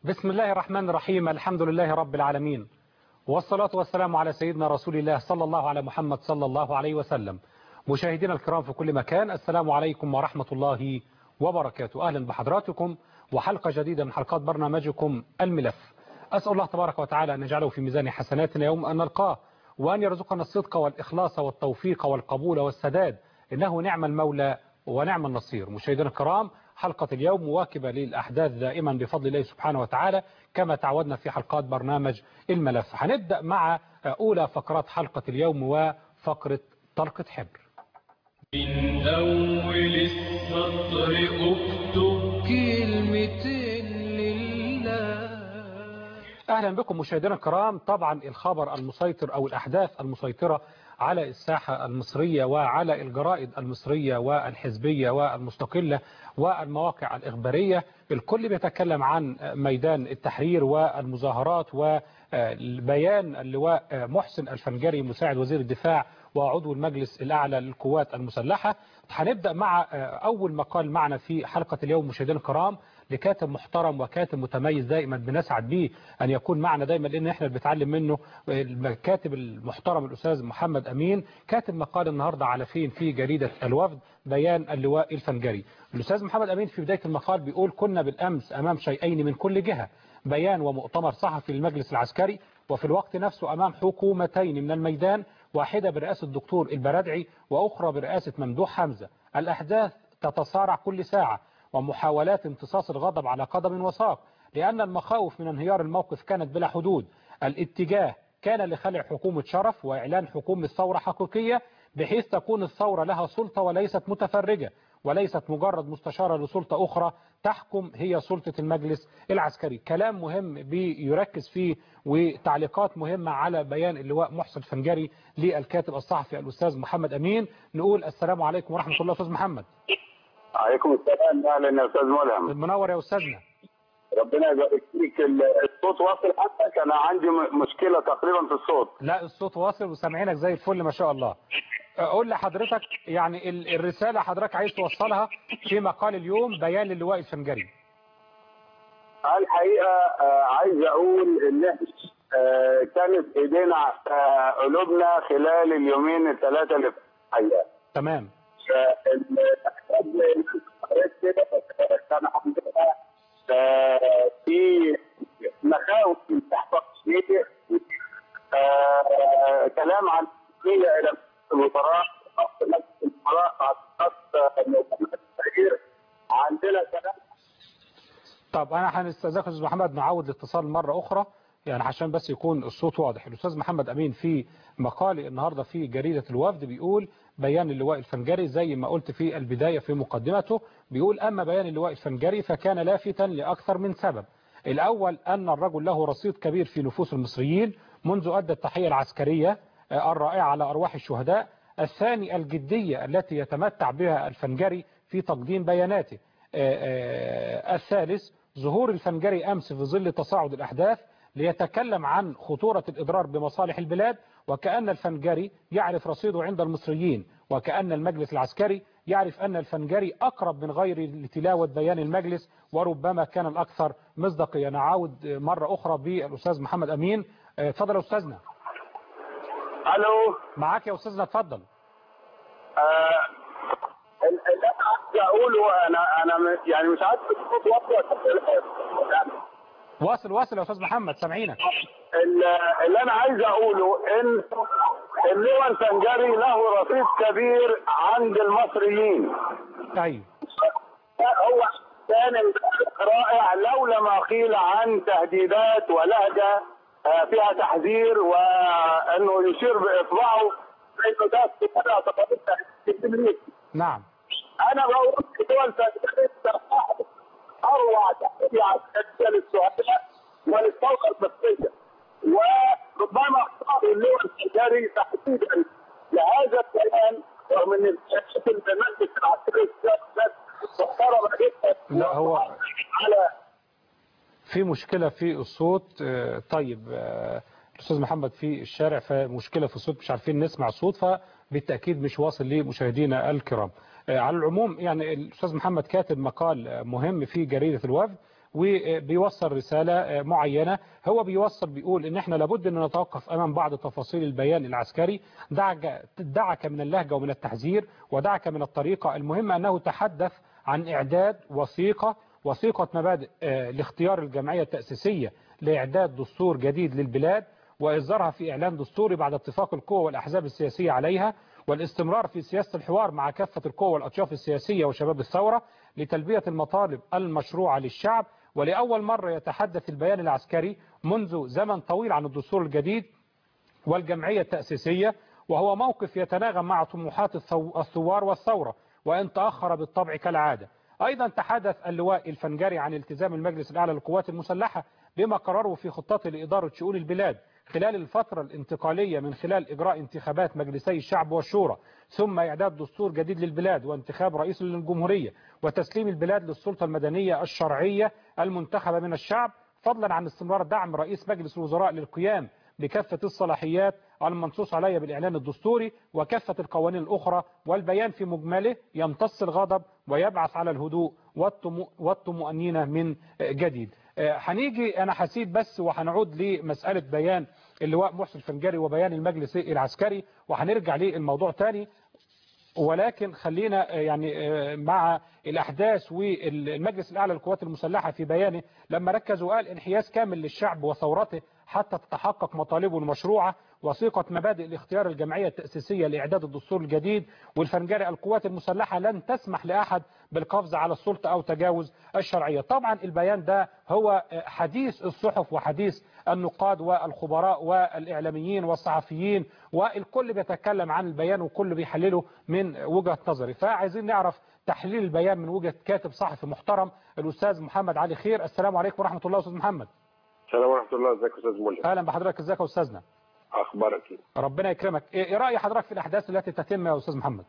بسم الله الرحمن الرحيم الحمد لله رب العالمين والصلاة والسلام على سيدنا رسول الله صلى الله على محمد صلى الله عليه وسلم مشاهدينا الكرام في كل مكان السلام عليكم ورحمة الله وبركاته أهلا بحضراتكم وحلقة جديدة من حلقات برنامجكم الملف أسأل الله تبارك وتعالى أن يجعله في ميزان حسناتنا يوم أن نلقاه وأن يرزقنا الصدق والإخلاص والتوفيق والقبول والسداد إنه نعم المولى ونعم النصير مشاهدينا الكرام حلقة اليوم مواكبة للأحداث دائما بفضل الله سبحانه وتعالى كما تعودنا في حلقات برنامج الملف هنبدأ مع أولى فقرات حلقة اليوم وفقرة طلقة حبر من أول السطر أكتب كلمتين لله أهلا بكم مشاهدينا الكرام طبعا الخبر المسيطر أو الأحداث المسيطرة على الساحة المصرية وعلى الجرائد المصرية والحزبية والمستقلة والمواقع الإخبارية الكل بيتكلم عن ميدان التحرير والمظاهرات وبيان اللواء محسن الفنجري مساعد وزير الدفاع وعضو المجلس الأعلى للقوات المسلحة هنبدأ مع أول مقال معنا في حلقة اليوم مشاهدينا الكرام لكاتب محترم وكاتب متميز دائما بنسعد به أن يكون معنا دائما لأن احنا بنتعلم منه الكاتب المحترم الأستاذ محمد أمين كاتب مقال النهاردة على فين في جريدة الوفد بيان اللواء الفنجري الأستاذ محمد أمين في بداية المقال بيقول كنا بالأمس أمام شيئين من كل جهة بيان ومؤتمر صحفي للمجلس العسكري وفي الوقت نفسه أمام حكومتين من الميدان واحدة برئاسة الدكتور البرادعي وأخرى برئاسة ممدوح حمزة الأحداث تتصارع كل ساعة ومحاولات امتصاص الغضب على قدم وساق لأن المخاوف من انهيار الموقف كانت بلا حدود الاتجاه كان لخلع حكومة شرف وإعلان حكومة ثورة حقيقية بحيث تكون الثورة لها سلطة وليست متفرجة وليست مجرد مستشارة لسلطة أخرى تحكم هي سلطة المجلس العسكري كلام مهم بيركز فيه وتعليقات مهمة على بيان اللواء محسن فنجري للكاتب الصحفي الأستاذ محمد أمين نقول السلام عليكم ورحمة الله أستاذ محمد عليكم السلام اهلا يا استاذ ملهم منور يا أستاذنا ربنا يبارك فيك الصوت واصل حتى كان عندي مشكله تقريبا في الصوت لا الصوت واصل وسامعينك زي الفل ما شاء الله قول لحضرتك يعني الرسالة حضرتك عايز توصلها في مقال اليوم بيان للواء الفنجري الحقيقه عايز اقول ان كانت ايدينا على قلوبنا خلال اليومين الثلاثه اللي فاتوا تمام كان عندنا في مخاوف تحقق شيء كلام عن الى الوزراء الوزراء عندنا كلام طب انا هنستاذنك استاذ محمد نعود الاتصال مره اخرى يعني عشان بس يكون الصوت واضح الاستاذ محمد امين في مقالي النهارده في جريده الوفد بيقول بيان اللواء الفنجري زي ما قلت في البدايه في مقدمته بيقول اما بيان اللواء الفنجري فكان لافتا لاكثر من سبب الاول ان الرجل له رصيد كبير في نفوس المصريين منذ ادى التحيه العسكريه الرائعه على ارواح الشهداء الثاني الجديه التي يتمتع بها الفنجري في تقديم بياناته الثالث ظهور الفنجري امس في ظل تصاعد الاحداث ليتكلم عن خطورة الإضرار بمصالح البلاد وكأن الفنجري يعرف رصيده عند المصريين وكأن المجلس العسكري يعرف أن الفنجري أقرب من غير لتلاوة بيان المجلس وربما كان الأكثر مصداقية نعود مرة أخرى بالأستاذ محمد أمين اتفضل يا أستاذنا الو معاك يا أستاذنا اتفضل آه اللي انا عايز اقوله انا انا يعني مش عارف الصوت واصل واصل واصل يا استاذ محمد سامعينك اللي انا عايز اقوله ان اللواء الفنجري له رصيد كبير عند المصريين ايوه هو كان رائع لولا ما قيل عن تهديدات ولهجه فيها تحذير وانه يشير باصبعه انه ده استفاده نعم انا بقول اللواء الفنجري اروع تحدي عسكريه للسعوديه وللثوره المصريه وربما اختار اللواء التجاري تحديدا لهذا الكلام رغم ان المجلس العسكري محترمه جدا لا هو على في مشكله في الصوت طيب الاستاذ محمد في الشارع فمشكله في الصوت مش عارفين نسمع الصوت فبالتاكيد مش واصل لمشاهدينا الكرام على العموم يعني الاستاذ محمد كاتب مقال مهم في جريده الوفد وبيوصل رسالة معينة هو بيوصل بيقول ان احنا لابد ان نتوقف امام بعض تفاصيل البيان العسكري دعك, دعك من اللهجة ومن التحذير ودعك من الطريقة المهم انه تحدث عن اعداد وثيقة وثيقة مبادئ لاختيار الجمعية التأسيسية لإعداد دستور جديد للبلاد وإصدارها في إعلان دستوري بعد اتفاق القوى والأحزاب السياسية عليها والاستمرار في سياسة الحوار مع كافة القوى والأطياف السياسية وشباب الثورة لتلبية المطالب المشروعة للشعب ولأول مرة يتحدث البيان العسكري منذ زمن طويل عن الدستور الجديد والجمعية التأسيسية وهو موقف يتناغم مع طموحات الثوار والثورة وإن تأخر بالطبع كالعادة أيضا تحدث اللواء الفنجري عن التزام المجلس الأعلى للقوات المسلحة بما قرره في خطته لإدارة شؤون البلاد خلال الفترة الانتقالية من خلال إجراء انتخابات مجلسي الشعب والشورى ثم إعداد دستور جديد للبلاد وانتخاب رئيس للجمهورية وتسليم البلاد للسلطة المدنية الشرعية المنتخبة من الشعب فضلا عن استمرار دعم رئيس مجلس الوزراء للقيام بكافة الصلاحيات المنصوص عليها بالإعلان الدستوري وكافة القوانين الأخرى والبيان في مجمله يمتص الغضب ويبعث على الهدوء والطمأنينة من جديد هنيجي أنا حسيت بس وهنعود لمسألة بيان اللواء محسن الفنجري وبيان المجلس العسكري وهنرجع للموضوع تاني ولكن خلينا يعني مع الأحداث والمجلس الأعلى للقوات المسلحة في بيانه لما ركز وقال انحياز كامل للشعب وثورته حتى تتحقق مطالبه المشروعة وثيقة مبادئ لاختيار الجمعية التأسيسية لإعداد الدستور الجديد والفنجري القوات المسلحة لن تسمح لأحد بالقفز على السلطة أو تجاوز الشرعية طبعا البيان ده هو حديث الصحف وحديث النقاد والخبراء والإعلاميين والصحفيين والكل بيتكلم عن البيان وكل بيحلله من وجهة نظري فعايزين نعرف تحليل البيان من وجهة كاتب صحفي محترم الأستاذ محمد علي خير السلام عليكم ورحمة الله أستاذ محمد السلام ورحمة الله ازيك يا استاذ ملهم اهلا بحضرتك ازيك يا استاذنا اخبارك ايه ربنا يكرمك ايه راي حضرتك في الاحداث التي تتم يا استاذ محمد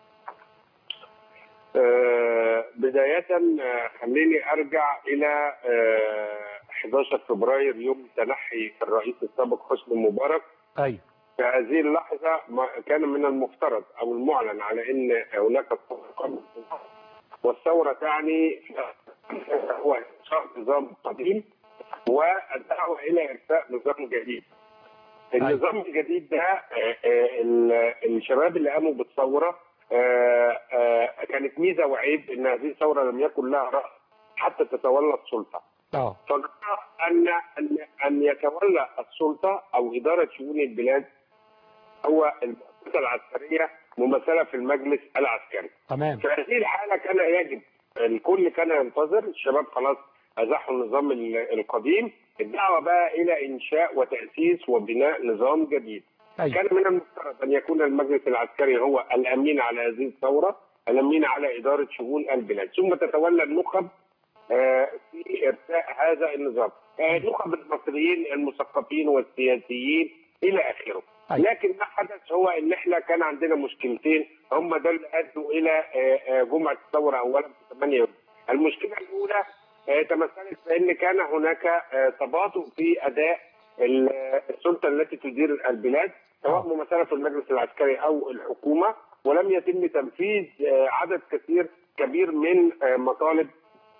آه بداية آه خليني ارجع الى آه 11 فبراير يوم تنحي الرئيس السابق حسني مبارك ايوه في هذه اللحظة ما كان من المفترض او المعلن على ان هناك ثورة والثورة تعني هو انشاء نظام قديم والدعوة إلى إرساء نظام جديد. النظام الجديد ده الشباب اللي قاموا بالثورة كانت ميزة وعيب إن هذه الثورة لم يكن لها رأس حتى تتولى السلطة. اه فقرر أن أن أن يتولى السلطة أو إدارة شؤون البلاد هو المؤسسة العسكرية ممثلة في المجلس العسكري. تمام في هذه الحالة كان يجب الكل كان ينتظر الشباب خلاص ازاحوا النظام القديم الدعوه بقى الى انشاء وتاسيس وبناء نظام جديد أيوة. كان من المفترض ان يكون المجلس العسكري هو الامين على هذه الثوره الامين على اداره شؤون البلاد ثم تتولى النخب في ارساء هذا النظام نخب المصريين المثقفين والسياسيين الى اخره أيوة. لكن ما حدث هو ان احنا كان عندنا مشكلتين هم ده اللي ادوا الى جمعه الثوره اولا في 8 يونيو المشكله الاولى تمثلت بان كان هناك تباطؤ في اداء السلطه التي تدير البلاد سواء ممثله في المجلس العسكري او الحكومه ولم يتم تنفيذ عدد كثير كبير من مطالب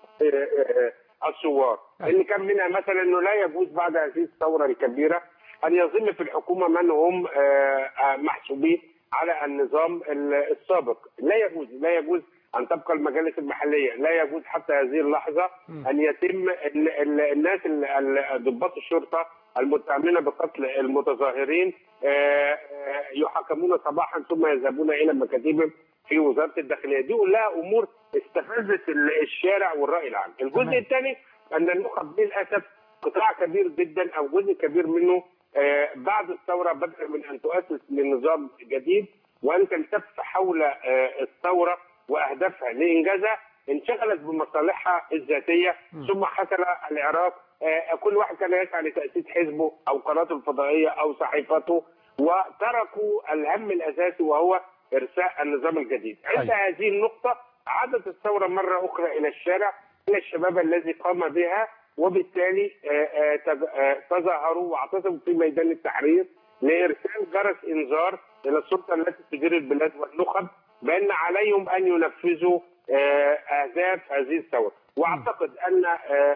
الثوار اللي كان منها مثلا انه لا يجوز بعد هذه الثوره الكبيره ان يظل في الحكومه من هم محسوبين على النظام السابق لا يجوز لا يجوز ان تبقى المجالس المحليه لا يجوز حتى هذه اللحظه ان يتم ال ال الناس ضباط الشرطه المتهمين بقتل المتظاهرين يحاكمون صباحا ثم يذهبون الى مكاتبهم في وزاره الداخليه دي كلها امور استفزت الشارع والراي العام الجزء الثاني ان النخب للاسف قطاع كبير جدا او جزء كبير منه بعد الثوره بدأ من ان تؤسس لنظام جديد وان تلتف حول الثوره واهدافها لانجازها انشغلت بمصالحها الذاتيه ثم حصل العراق كل واحد كان يسعى لتاسيس حزبه او قناته الفضائيه او صحيفته وتركوا الهم الاساسي وهو ارساء النظام الجديد. عند هذه النقطه عادت الثوره مره اخرى الى الشارع الى الشباب الذي قام بها وبالتالي تظاهروا واعتصموا في ميدان التحرير لارسال جرس انذار الى السلطه التي تدير البلاد والنخب بان عليهم ان ينفذوا آه، اهداف هذه الثوره واعتقد ان آه،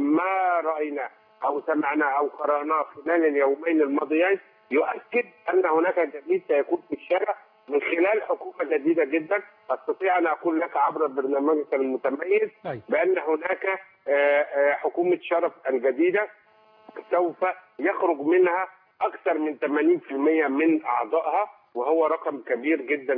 ما رايناه او سمعناه او قراناه خلال اليومين الماضيين يؤكد ان هناك جديد سيكون في الشارع من خلال حكومه جديده جدا استطيع ان اقول لك عبر برنامجك المتميز أي. بان هناك آه، آه، حكومه شرف الجديده سوف يخرج منها اكثر من 80% من اعضائها وهو رقم كبير جدا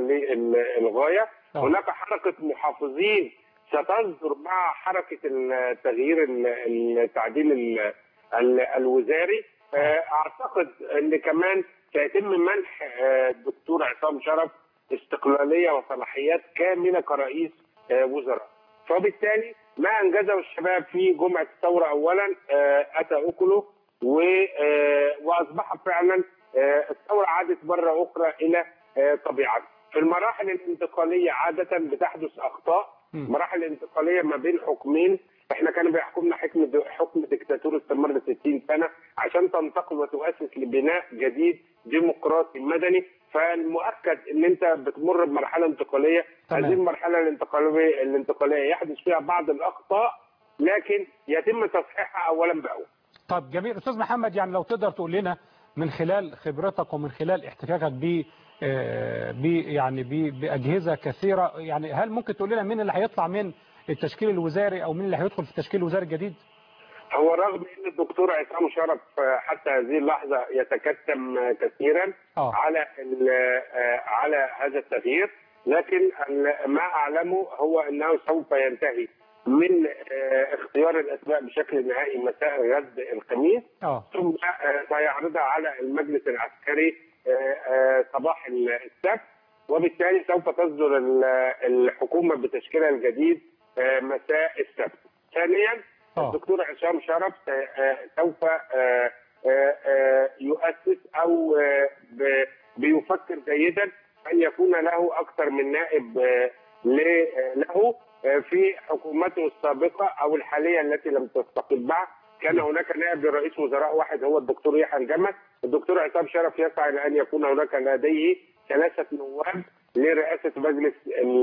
للغايه آه. هناك حركه محافظين ستصدر مع حركه التغيير ال- التعديل ال- ال- الوزاري آه، اعتقد ان كمان سيتم منح آه، الدكتور عصام شرف استقلاليه وصلاحيات كامله كرئيس آه، وزراء فبالتالي ما انجزه الشباب في جمعه الثوره اولا آه، اتى اكله و- آه، واصبح فعلا آه، الثوره عادت مره اخرى الى آه، طبيعتها. في المراحل الانتقاليه عاده بتحدث اخطاء، مم. مراحل الانتقاليه ما بين حكمين احنا كان بيحكمنا حكم حكم ديكتاتوري استمر 60 سنه عشان تنتقل وتؤسس لبناء جديد ديمقراطي مدني فالمؤكد ان انت بتمر بمرحله انتقاليه تمام. هذه المرحله الانتقاليه الانتقاليه يحدث فيها بعض الاخطاء لكن يتم تصحيحها اولا باول. طب جميل استاذ محمد يعني لو تقدر تقول لنا من خلال خبرتك ومن خلال احتكاكك ب آه، ب يعني ب- باجهزه كثيره يعني هل ممكن تقول لنا مين اللي هيطلع من التشكيل الوزاري او مين اللي هيدخل في التشكيل الوزاري الجديد؟ هو رغم ان الدكتور عصام شرف آه، حتى هذه اللحظه يتكتم آه، كثيرا آه. على ال- آه، على هذا التغيير لكن ال- ما اعلمه هو انه سوف ينتهي من آه، اختيار الاسماء بشكل نهائي مساء غد الخميس اه ثم آه، سيعرضها على المجلس العسكري آه، آه، صباح السبت وبالتالي سوف تصدر ال- الحكومه بتشكيلها الجديد آه، مساء السبت. ثانيا آه. الدكتور عصام شرف س- آه، سوف آه، آه، آه، يؤسس او آه، ب- بيفكر جيدا ان يكون له اكثر من نائب آه، ل- آه، له آه، في حكومته السابقه او الحاليه التي لم تستقل بعد كان هناك نائب لرئيس وزراء واحد هو الدكتور يحيى الجمل الدكتور عصام شرف يسعى الى ان يكون هناك لديه ثلاثه نواب لرئاسه مجلس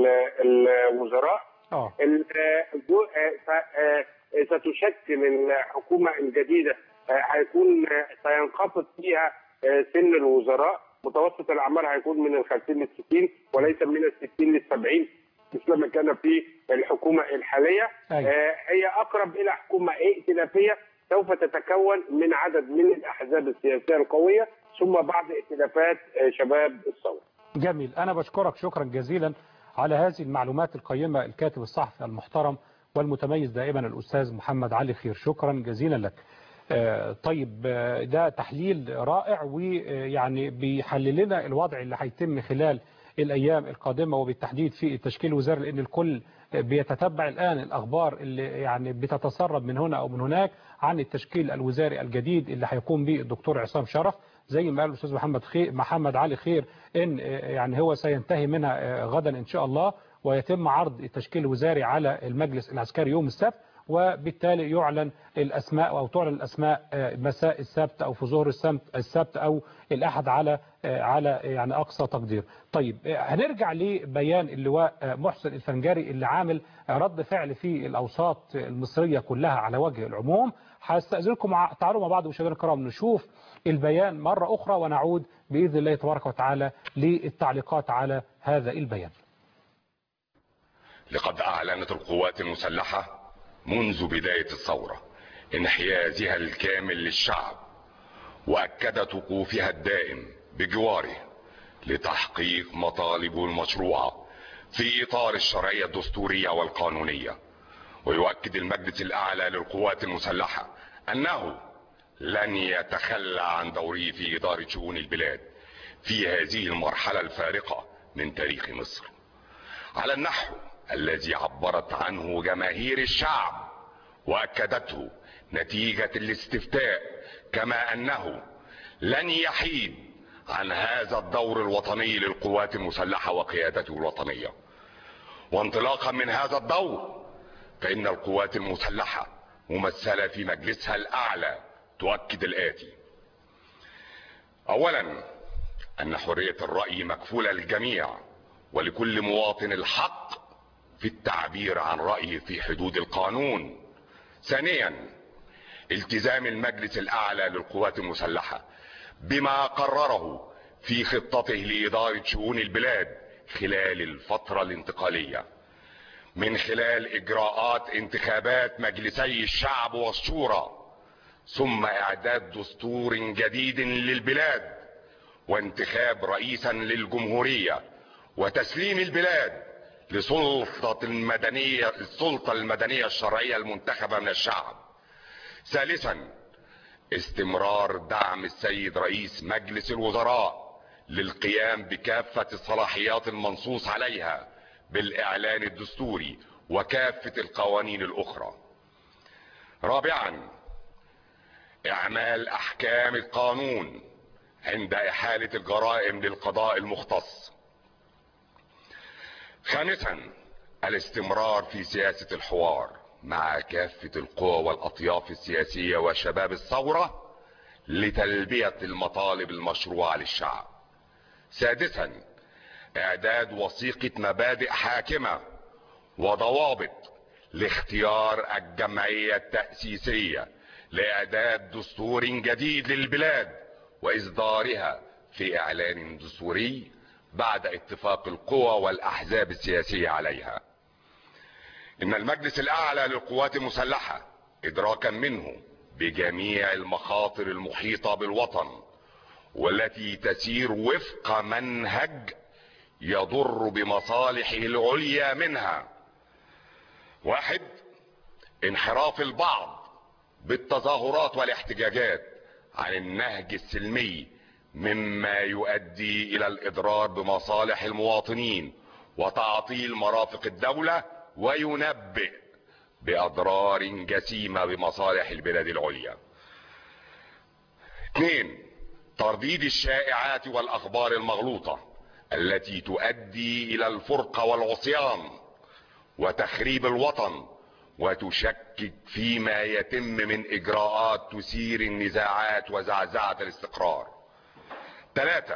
ال- الوزراء اه ال- آه، جو- آه، ف- آه، ستشكل الحكومه الجديده آه، هيكون آه، سينخفض فيها آه، سن الوزراء متوسط الاعمار هيكون من ال 50 لل 60 وليس من ال 60 لل 70 مثل ما كان في الحكومه الحاليه أيوة. آه، هي اقرب الى حكومه ائتلافيه سوف تتكون من عدد من الاحزاب السياسيه القويه ثم بعض ائتلافات آه، شباب الثوره جميل أنا بشكرك شكرا جزيلا على هذه المعلومات القيمة الكاتب الصحفي المحترم والمتميز دائما الأستاذ محمد علي خير شكرا جزيلا لك آه، طيب آه، ده تحليل رائع ويعني بيحلل لنا الوضع اللي هيتم خلال الأيام القادمة وبالتحديد في التشكيل الوزاري لأن الكل بيتتبع الآن الأخبار اللي يعني بتتسرب من هنا أو من هناك عن التشكيل الوزاري الجديد اللي هيقوم به الدكتور عصام شرف زي ما قال الأستاذ محمد خير محمد علي خير إن يعني هو سينتهي منها غدا إن شاء الله ويتم عرض التشكيل الوزاري على المجلس العسكري يوم السبت وبالتالي يعلن الأسماء أو تعلن الأسماء مساء السبت أو في ظهر السبت السبت أو الأحد على على يعني أقصى تقدير طيب هنرجع لبيان اللواء محسن الفنجاري اللي عامل رد فعل في الأوساط المصرية كلها على وجه العموم هستأذنكم مع- تعالوا مع بعض مشاهدينا الكرام نشوف البيان مرة أخرى ونعود بإذن الله تبارك وتعالى للتعليقات على هذا البيان لقد أعلنت القوات المسلحة منذ بداية الثورة انحيازها الكامل للشعب وأكدت وقوفها الدائم بجواره لتحقيق مطالبه المشروعة في إطار الشرعية الدستورية والقانونية ويؤكد المجلس الأعلى للقوات المسلحة أنه لن يتخلى عن دوره في إدارة شؤون البلاد في هذه المرحلة الفارقة من تاريخ مصر على النحو الذي عبرت عنه جماهير الشعب واكدته نتيجه الاستفتاء كما انه لن يحيد عن هذا الدور الوطني للقوات المسلحه وقيادته الوطنيه وانطلاقا من هذا الدور فان القوات المسلحه ممثله في مجلسها الاعلى تؤكد الاتي اولا ان حريه الراي مكفوله للجميع ولكل مواطن الحق في التعبير عن رأيه في حدود القانون ثانيا التزام المجلس الأعلى للقوات المسلحة بما قرره في خطته لإدارة شؤون البلاد خلال الفترة الانتقالية من خلال إجراءات انتخابات مجلسي الشعب والشورى ثم إعداد دستور جديد للبلاد وانتخاب رئيسا للجمهورية وتسليم البلاد لسلطة المدنية السلطة المدنية الشرعية المنتخبة من الشعب ثالثا استمرار دعم السيد رئيس مجلس الوزراء للقيام بكافة الصلاحيات المنصوص عليها بالاعلان الدستوري وكافة القوانين الاخرى رابعا اعمال احكام القانون عند احالة الجرائم للقضاء المختص خامسا الاستمرار في سياسة الحوار مع كافة القوى والاطياف السياسية وشباب الثورة لتلبية المطالب المشروعة للشعب سادسا اعداد وثيقة مبادئ حاكمة وضوابط لاختيار الجمعية التأسيسية لاعداد دستور جديد للبلاد واصدارها في اعلان دستوري بعد اتفاق القوى والاحزاب السياسية عليها ان المجلس الاعلى للقوات المسلحة ادراكا منه بجميع المخاطر المحيطة بالوطن والتي تسير وفق منهج يضر بمصالحه العليا منها واحد انحراف البعض بالتظاهرات والاحتجاجات عن النهج السلمي مما يؤدي الى الاضرار بمصالح المواطنين وتعطيل مرافق الدولة وينبئ باضرار جسيمة بمصالح البلاد العليا اثنين ترديد الشائعات والاخبار المغلوطة التي تؤدي الى الفرقة والعصيان وتخريب الوطن وتشكك فيما يتم من اجراءات تثير النزاعات وزعزعة الاستقرار ثلاثة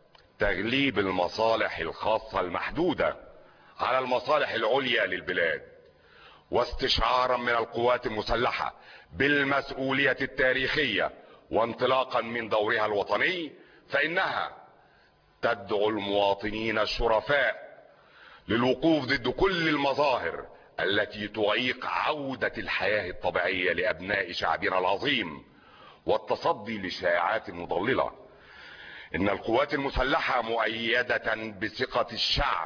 تغليب المصالح الخاصة المحدودة على المصالح العليا للبلاد واستشعارا من القوات المسلحة بالمسؤولية التاريخية وانطلاقا من دورها الوطني فانها تدعو المواطنين الشرفاء للوقوف ضد كل المظاهر التي تعيق عودة الحياة الطبيعية لابناء شعبنا العظيم والتصدي لشائعات مضللة ان القوات المسلحة مؤيدة بثقة الشعب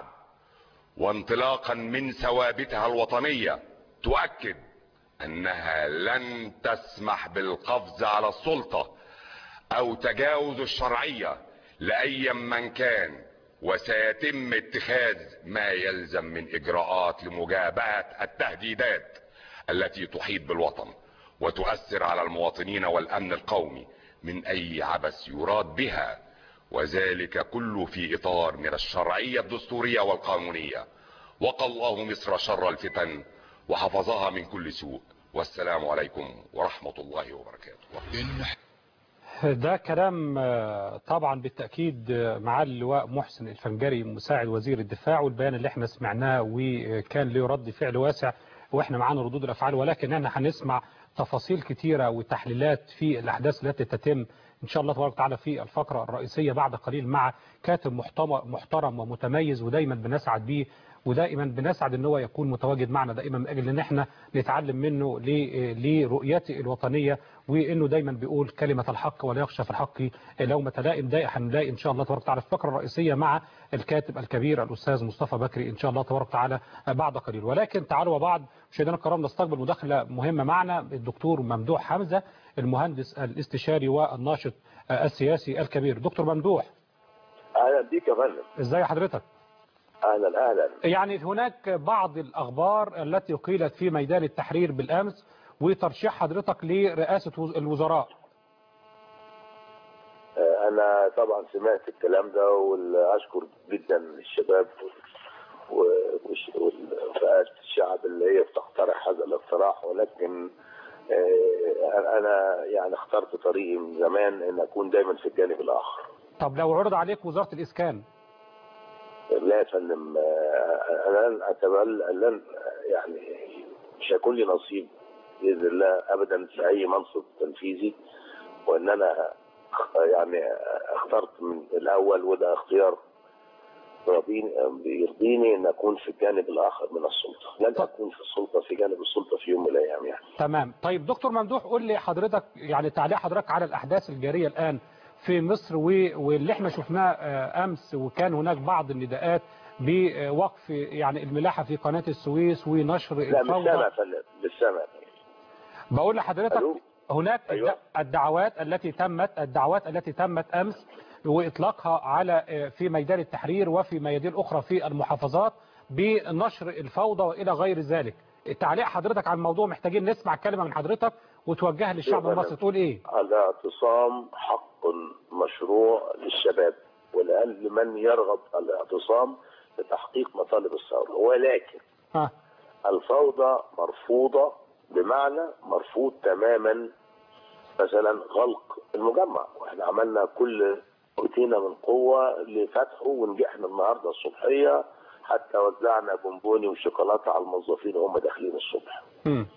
وانطلاقا من ثوابتها الوطنية تؤكد انها لن تسمح بالقفز على السلطة او تجاوز الشرعية لاي من كان وسيتم اتخاذ ما يلزم من اجراءات لمجابهة التهديدات التي تحيط بالوطن وتؤثر على المواطنين والامن القومي من اي عبث يراد بها وذلك كله في اطار من الشرعية الدستورية والقانونية وقى الله مصر شر الفتن وحفظها من كل سوء والسلام عليكم ورحمة الله وبركاته ده كلام آه، طبعا بالتأكيد آه، مع اللواء محسن الفنجري مساعد وزير الدفاع والبيان اللي احنا سمعناه وكان له رد فعل واسع واحنا معانا ردود الافعال ولكن احنا هنسمع تفاصيل كتيرة وتحليلات في الاحداث التي تتم ان شاء الله تبارك وتعالى في الفقرة الرئيسية بعد قليل مع كاتب محترم محترم ومتميز ودايما بنسعد بيه ودائما بنسعد ان هو يكون متواجد معنا دائما من اجل ان احنا نتعلم منه ل- لرؤيته الوطنيه وانه دايما بيقول كلمه الحق ولا يخشى في الحق لومه لائم ده هنلاقي ان شاء الله تبارك وتعالى الفقره الرئيسيه مع الكاتب الكبير الاستاذ مصطفى بكري ان شاء الله تبارك وتعالى بعد قليل ولكن تعالوا وبعض مشاهدينا الكرام نستقبل مداخله مهمه معنا الدكتور ممدوح حمزه المهندس الاستشاري والناشط السياسي الكبير دكتور ممدوح اهلا بيك يا فندم ازاي حضرتك اهلا اهلا يعني هناك بعض الأخبار التي قيلت في ميدان التحرير بالأمس وترشيح حضرتك لرئاسة وز- الوزراء آه، انا طبعا سمعت الكلام ده واشكر جدا الشباب و- وش- وفئات الشعب اللي هي بتقترح هذا الاقتراح ولكن آه، انا يعني اخترت طريقي من زمان ان اكون دايما في الجانب الاخر طب لو عرض عليك وزارة الإسكان لا يا فندم آه، انا لن اتبل لن يعني مش هيكون لي نصيب باذن الله ابدا في اي منصب تنفيذي وان انا أخ- يعني اخترت من الاول وده اختيار يرضيني بيرضيني ان اكون في الجانب الاخر من السلطه، لن طب. اكون في السلطه في جانب السلطه في يوم من الايام يعني. تمام طيب دكتور ممدوح قول لي حضرتك يعني تعليق حضرتك على الأحداث الجارية الآن في مصر و- واللي احنا شفناه آه، أمس وكان هناك بعض النداءات بوقف يعني الملاحة في قناة السويس ونشر لا مش سامع الفوضى يا فندم مش سامع يا فندم. بقول لحضرتك ألو؟ هناك أيوة. الد- الدعوات التي تمت الدعوات التي تمت أمس وإطلاقها على آه، في ميدان التحرير وفي ميادين أخرى في المحافظات بنشر الفوضى وإلى غير ذلك تعليق حضرتك عن الموضوع محتاجين نسمع كلمة من حضرتك وتوجهها للشعب أيوة. المصري تقول إيه الاعتصام حق مشروع للشباب ولأقل من يرغب الاعتصام لتحقيق مطالب الثورة ولكن ها الفوضى مرفوضة بمعنى مرفوض تماما مثلا غلق المجمع واحنا عملنا كل اوتينا من قوة لفتحه ونجحنا النهاردة الصبحية حتى وزعنا بونبوني وشوكولاتة على الموظفين وهم داخلين الصبح مم.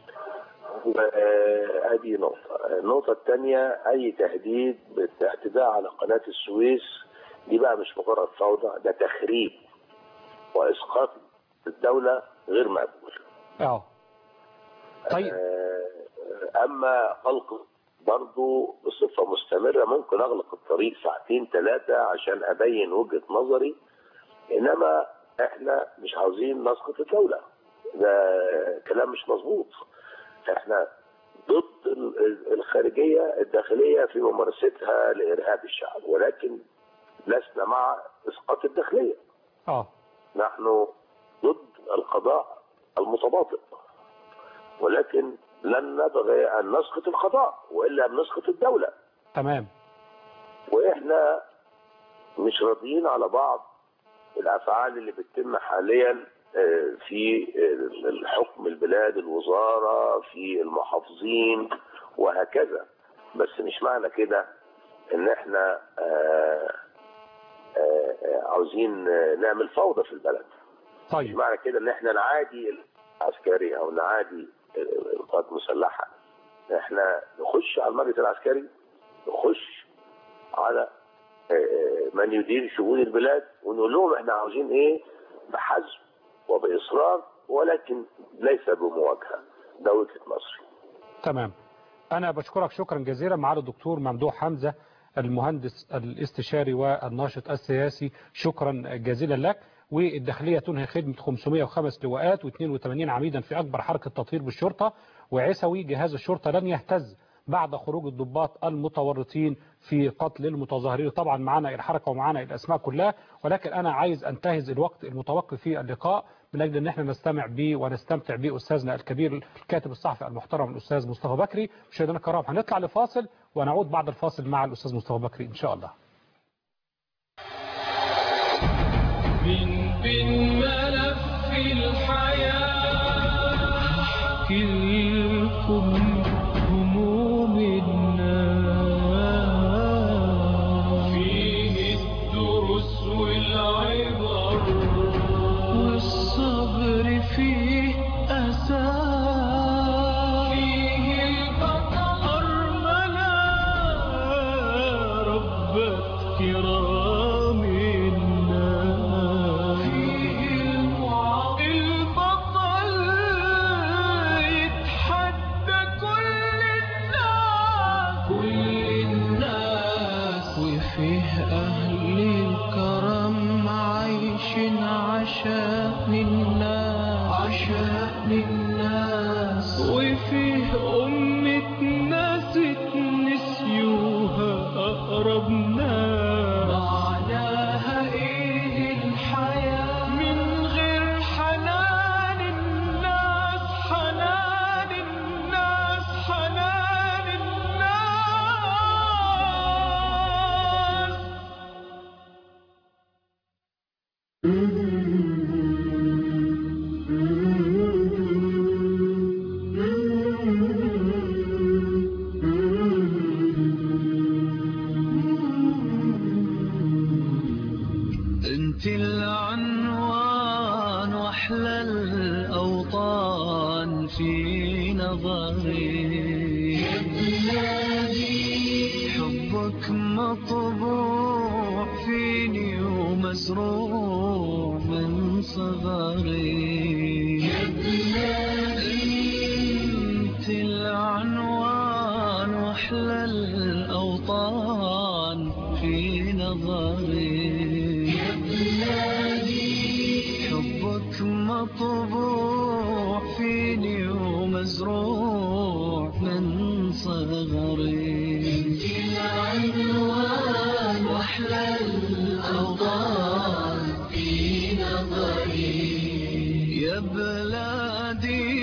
آه، ادي نقطة النقطة الثانية اي تهديد بالاعتداء على قناة السويس دي بقى مش مجرد فوضى ده تخريب واسقاط الدولة غير مقبول اه طيب آه، اما غلق برضه بصفة مستمرة ممكن اغلق الطريق ساعتين ثلاثة عشان ابين وجهة نظري انما احنا مش عاوزين نسقط الدولة ده كلام مش مظبوط احنا ضد ال- ال- الخارجية الداخلية في ممارستها لإرهاب الشعب ولكن لسنا مع إسقاط الداخلية اه نحن ضد القضاء المتباطئ ولكن لن نبغي أن نسقط القضاء وإلا بنسقط الدولة تمام وإحنا مش راضيين على بعض الأفعال اللي بتتم حاليا آه، في آه، الحكم البلاد الوزارة في المحافظين وهكذا بس مش معنى كده ان احنا آه، آه، آه، عاوزين آه، نعمل فوضى في البلد مش طيب معنى كده ان احنا نعادي العسكري او نعادي القوات المسلحه احنا نخش على المجلس العسكري نخش على آه، من يدير شؤون البلاد ونقول لهم احنا عاوزين ايه بحزم وباصرار ولكن ليس بمواجهه ده وجهه مصر تمام أنا بشكرك شكرا جزيلا معالي الدكتور ممدوح حمزة المهندس الاستشاري والناشط السياسي شكرا جزيلا لك والداخلية تنهي خدمة 505 لواءات و82 عميدا في أكبر حركة تطهير بالشرطة وعسوي جهاز الشرطة لن يهتز بعد خروج الضباط المتورطين في قتل المتظاهرين طبعا معنا الحركة ومعنا الأسماء كلها ولكن أنا عايز أنتهز الوقت المتوقف في اللقاء من أجل أن احنا نستمع به ونستمتع بأستاذنا الكبير الكاتب الصحفي المحترم الأستاذ مصطفى بكري مشاهدينا الكرام هنطلع لفاصل ونعود بعد الفاصل مع الأستاذ مصطفى بكري إن شاء الله من بين ملف الحياة احكي لكم هموم الناس فيه الدروس والعبر والصبر فيه أساس فيه البطل أرملة ربت كرام الناس فيه البطل يتحدى كل الناس كل الناس وفيه أهل الكرم عايشين عشان الناس عشان الناس وفيه أمة ناس نسيوها أقرب ناس معناها إيه الحياة من غير حنان الناس حنان الناس حنان الناس واحلى الأوطان في نظري حبك مطبوع فيني ومزروع من صغري انت العنوان واحلى الاوطان في نظري حبك مطبوع فيني ومزروع من صغري انت العنوان واحلى الاوطان في نظري يا بلادي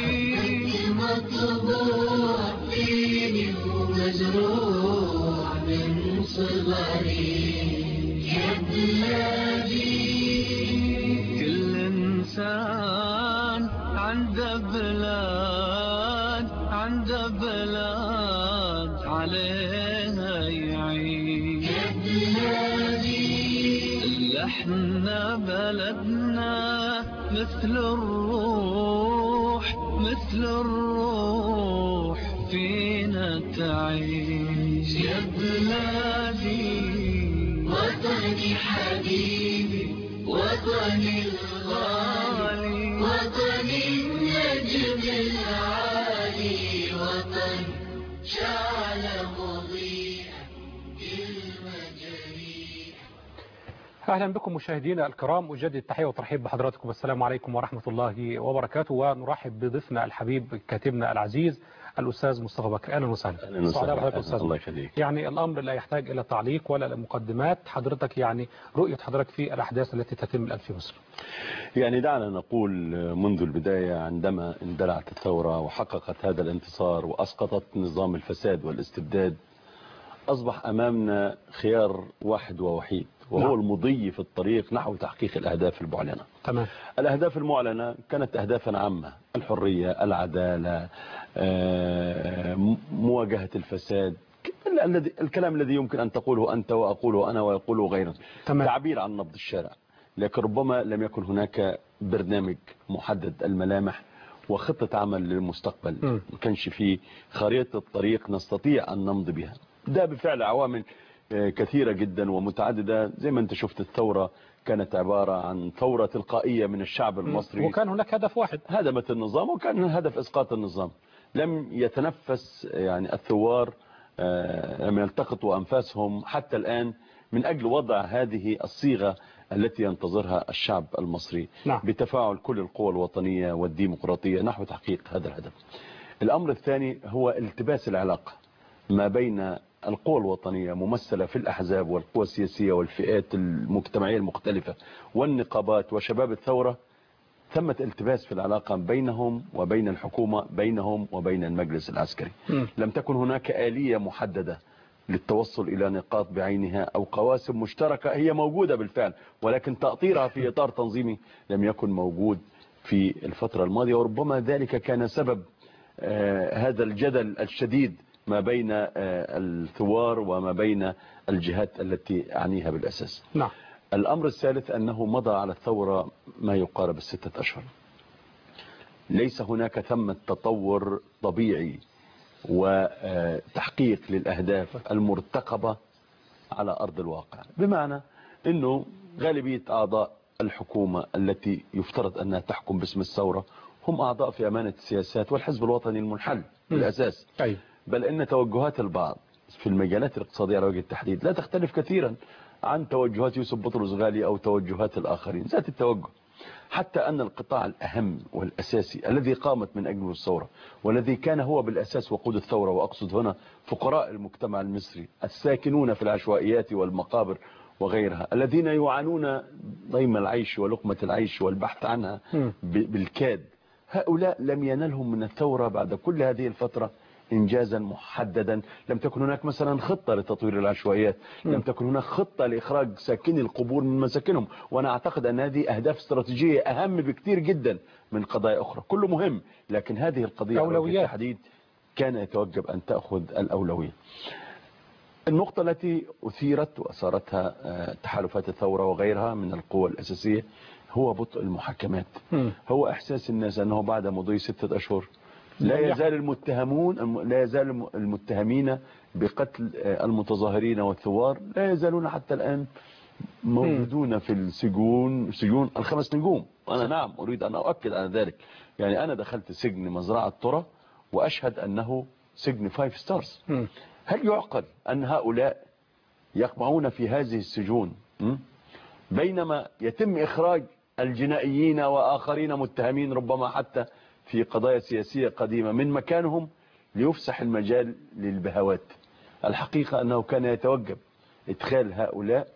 مطبوع فيني ومزروع من صغري يا بلادي كل انسان عنده بلاد عنده بلاد عليها يعيش يا بلادي احنا بلدنا مثل الروح مثل الروح فينا تعيش يا بلادي وطني حبيبي وطني الغالي وطني النجم العالي وطن شعل مضيء المجاريح أهلا بكم مشاهدينا الكرام أجدد التحية والترحيب بحضراتكم السلام عليكم ورحمة الله وبركاته ونرحب بضيفنا الحبيب كاتبنا العزيز الأستاذ مصطفى بكر أهلا وسهلا أهلا سعداء بحضرتك وسهلا أستاذ الله يخليك يعني الأمر لا يحتاج إلى تعليق ولا إلى مقدمات حضرتك يعني رؤية حضرتك في الأحداث التي تتم الآن في مصر يعني دعنا نقول منذ البداية عندما اندلعت الثورة وحققت هذا الانتصار وأسقطت نظام الفساد والاستبداد أصبح أمامنا خيار واحد ووحيد وهو نعم. المضي في الطريق نحو تحقيق الأهداف المعلنة تمام الأهداف المعلنة كانت أهدافا عامة الحرية العدالة آه، م- مواجهة الفساد ال- الذي الكلام الذي يمكن أن تقوله أنت وأقوله أنا ويقوله غيرنا تمام. تعبير عن نبض الشارع لكن ربما لم يكن هناك برنامج محدد الملامح وخطة عمل للمستقبل م. ما كانش فيه خريطة طريق نستطيع أن نمضي بها ده بفعل عوامل آه، كثيرة جدا ومتعددة زي ما انت شفت الثورة كانت عبارة عن ثورة تلقائية من الشعب المصري وكان هناك هدف واحد هدمت النظام وكان هدف إسقاط النظام لم يتنفس يعني الثوار آه، لم يلتقطوا أنفاسهم حتى الآن من أجل وضع هذه الصيغة التي ينتظرها الشعب المصري نعم. بتفاعل كل القوى الوطنية والديمقراطية نحو تحقيق هذا الهدف الأمر الثاني هو التباس العلاقة ما بين القوى الوطنية ممثلة في الأحزاب والقوى السياسية والفئات المجتمعية المختلفة والنقابات وشباب الثورة ثمة التباس في العلاقة بينهم وبين الحكومة بينهم وبين المجلس العسكري مم. لم تكن هناك آلية محددة للتوصل إلى نقاط بعينها أو قواسم مشتركة هي موجودة بالفعل ولكن تأطيرها في إطار تنظيمي لم يكن موجود في الفترة الماضية وربما ذلك كان سبب آه، هذا الجدل الشديد ما بين آه، الثوار وما بين الجهات التي أعنيها بالأساس نعم الأمر الثالث أنه مضى على الثورة ما يقارب الستة أشهر ليس هناك ثمة تطور طبيعي وتحقيق للأهداف المرتقبة على أرض الواقع بمعنى أنه غالبية أعضاء الحكومة التي يفترض أنها تحكم باسم الثورة هم أعضاء في أمانة السياسات والحزب الوطني المنحل بالأساس أيوة بل ان توجهات البعض في المجالات الاقتصادية على وجه التحديد لا تختلف كثيرا عن توجهات يوسف بطرس غالي او توجهات الاخرين ذات التوجه حتى ان القطاع الاهم والاساسي الذي قامت من اجله الثورة والذي كان هو بالاساس وقود الثورة واقصد هنا فقراء المجتمع المصري الساكنون في العشوائيات والمقابر وغيرها الذين يعانون ضيم العيش ولقمة العيش والبحث عنها مم. ب- بالكاد هؤلاء لم ينلهم من الثورة بعد كل هذه الفترة إنجازا محددا لم تكن هناك مثلا خطة لتطوير العشوائيات لم تكن هناك خطة لإخراج ساكني القبور من مساكنهم وأنا أعتقد أن هذه أهداف استراتيجية أهم بكثير جدا من قضايا أخرى كله مهم لكن هذه القضية على وجه أولويات. التحديد كان يتوجب أن تأخذ الأولوية النقطة التي أثيرت وأثارتها آه، تحالفات الثورة وغيرها من القوى الأساسية هو بطء المحاكمات مم. هو إحساس الناس أنه بعد مضي ستة أشهر لا لم يحدث. يزال المتهمون الم- لا يزال الم- المتهمين بقتل آه، المتظاهرين والثوار لا يزالون حتى الآن موجودون في السجون سجون الخمس نجوم وأنا نعم أريد أن أؤكد على ذلك يعني أنا دخلت سجن مزرعة ترى وأشهد أنه سجن فايف ستارز مم. هل يعقل أن هؤلاء يقمعون في هذه السجون م? بينما يتم إخراج الجنائيين وآخرين متهمين ربما حتى في قضايا سياسية قديمة من مكانهم ليفسح المجال للبهوات الحقيقة أنه كان يتوجب إدخال هؤلاء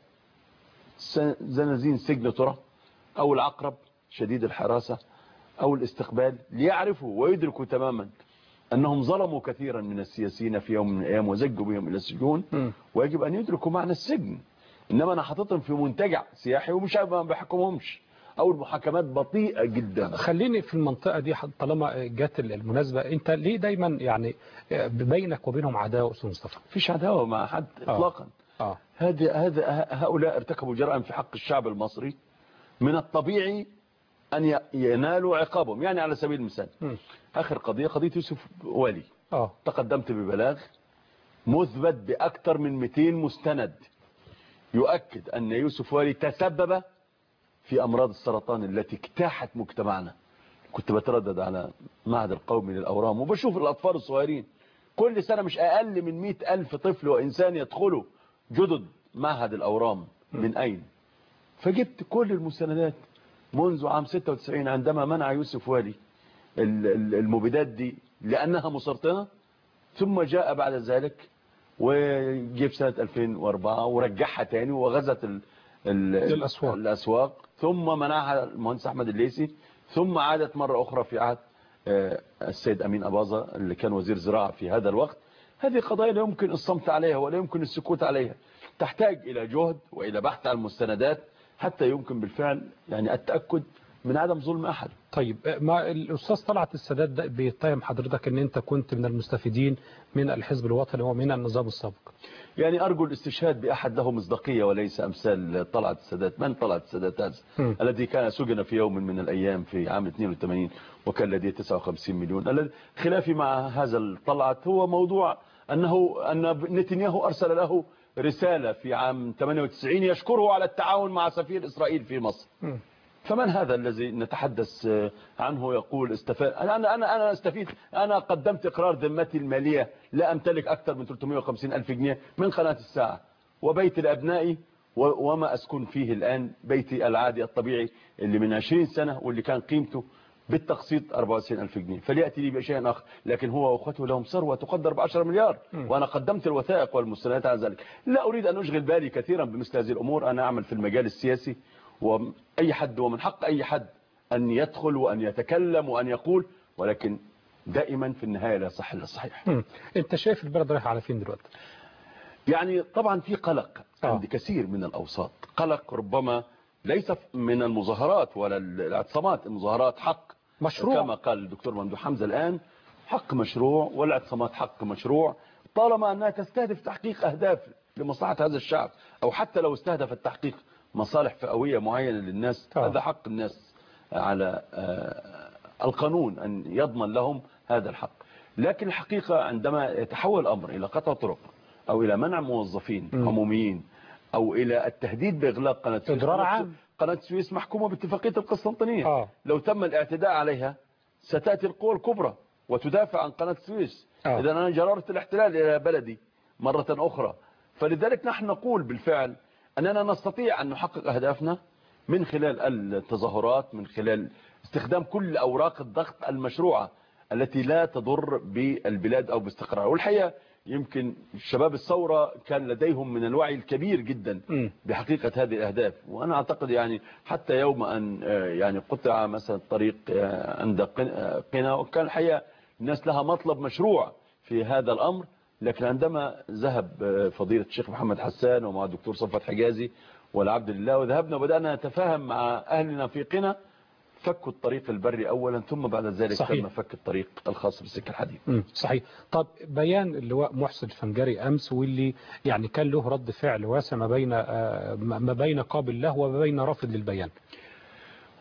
س- زنازين سجن ترى أو العقرب شديد الحراسة أو الاستقبال ليعرفوا ويدركوا تماما أنهم ظلموا كثيرا من السياسيين في يوم من الأيام وزجوا بهم إلى السجون مم. ويجب أن يدركوا معنى السجن إنما أنا حاططهم في منتجع سياحي ومش ما بحكمهمش أو المحاكمات بطيئة جدا خليني في المنطقة دي حد- طالما جت المناسبة انت ليه دايما يعني بينك وبينهم عداوة أستاذ مصطفى فيش عداوة مع حد آه. إطلاقا اه هذا هذا هؤلاء ارتكبوا جرائم في حق الشعب المصري من الطبيعي أن ي- ينالوا عقابهم يعني على سبيل المثال مم. آخر قضية قضية يوسف والي اه تقدمت ببلاغ مثبت بأكثر من 200 مستند يؤكد أن يوسف والي تسبب في أمراض السرطان التي اجتاحت مجتمعنا كنت بتردد على معهد القومي للأورام وبشوف الأطفال الصغيرين كل سنة مش أقل من مئة ألف طفل وإنسان يدخلوا جدد معهد الأورام من أين فجبت كل المستندات منذ عام 96 عندما منع يوسف والي ال- ال- المبيدات دي لأنها مسرطنة ثم جاء بعد ذلك وجيب سنة 2004 ورجعها تاني وغزت ال ال الأسواق. الأسواق ثم منعها المهندس أحمد الليسي ثم عادت مرة أخرى في عهد آه، السيد أمين أباظة اللي كان وزير زراعة في هذا الوقت هذه قضايا لا يمكن الصمت عليها ولا يمكن السكوت عليها تحتاج إلى جهد وإلى بحث عن المستندات حتى يمكن بالفعل يعني التأكد من عدم ظلم أحد طيب ما الأستاذ طلعت السادات ده بيتهم حضرتك ان انت كنت من المستفيدين من الحزب الوطني ومن النظام السابق يعني أرجو الاستشهاد بأحد له مصداقية وليس أمثال طلعت السادات من طلعت السادات هذا مم. الذي كان سجن في يوم من الأيام في عام 82 وكان لديه 59 مليون الذي خلافي مع هذا الطلعت هو موضوع أنه أن نتنياهو أرسل له رسالة في عام 98 يشكره على التعاون مع سفير إسرائيل في مصر مم. فمن هذا الذي نتحدث عنه يقول استفاد أنا أنا أنا أنا استفيد أنا قدمت إقرار ذمتي المالية لا أمتلك أكثر من 350 ألف جنيه من قناة الساعة وبيت لأبنائي و- وما أسكن فيه الآن بيتي العادي الطبيعي اللي من 20 سنة واللي كان قيمته بالتقسيط 24 ألف جنيه فليأتي لي بشيء آخر لكن هو وأخوته لهم ثروة تقدر ب 10 مليار وأنا قدمت الوثائق والمستندات على ذلك لا أريد أن أشغل بالي كثيرا بمثل هذه الأمور أنا أعمل في المجال السياسي وأي حد ومن حق أي حد أن يدخل وأن يتكلم وأن يقول ولكن دائما في النهاية لا صح إلا الصحيح مم. انت شايف البلد رايحه على فين دلوقتي يعني طبعا في قلق آه. عند كثير من الأوساط قلق ربما ليس من المظاهرات ولا الاعتصامات المظاهرات حق مشروع. كما قال الدكتور ممدوح حمزة الآن حق مشروع والاعتصامات حق مشروع طالما أنها تستهدف تحقيق أهداف لمصلحة هذا الشعب أو حتى لو استهدفت تحقيق مصالح فئوية معينة للناس آه. هذا حق الناس على آه، القانون أن يضمن لهم هذا الحق لكن الحقيقة عندما يتحول الأمر إلى قطع طرق أو إلى منع موظفين مم. عموميين أو إلى التهديد بإغلاق قناة سويس إضرار قناة- عام. قناة السويس محكومة باتفاقية القسطنطينية آه. لو تم الاعتداء عليها ستأتي القوى الكبرى وتدافع عن قناة السويس آه. إذا أنا جررت الاحتلال إلى بلدي مرة أخرى فلذلك نحن نقول بالفعل أننا نستطيع أن نحقق أهدافنا من خلال التظاهرات من خلال استخدام كل أوراق الضغط المشروعة التي لا تضر بالبلاد أو باستقرار والحقيقة يمكن شباب الثورة كان لديهم من الوعي الكبير جدا مم. بحقيقة هذه الأهداف وأنا أعتقد يعني حتى يوم أن آه، يعني قطع مثلا الطريق آه، عند قن- آه، قنا وكان الحقيقة الناس لها مطلب مشروع في هذا الأمر لكن عندما ذهب آه، فضيلة الشيخ محمد حسان ومع الدكتور صفوت حجازي والعبد لله وذهبنا وبدأنا نتفاهم مع أهلنا في قنا فكوا الطريق البري أولا ثم بعد ذلك صحيح. تم فك الطريق الخاص بالسكة الحديد مم. صحيح طب بيان اللواء محسن الفنجري امس واللي يعني كان له رد فعل واسع ما بين آه، ما بين قابل له وما بين رافض للبيان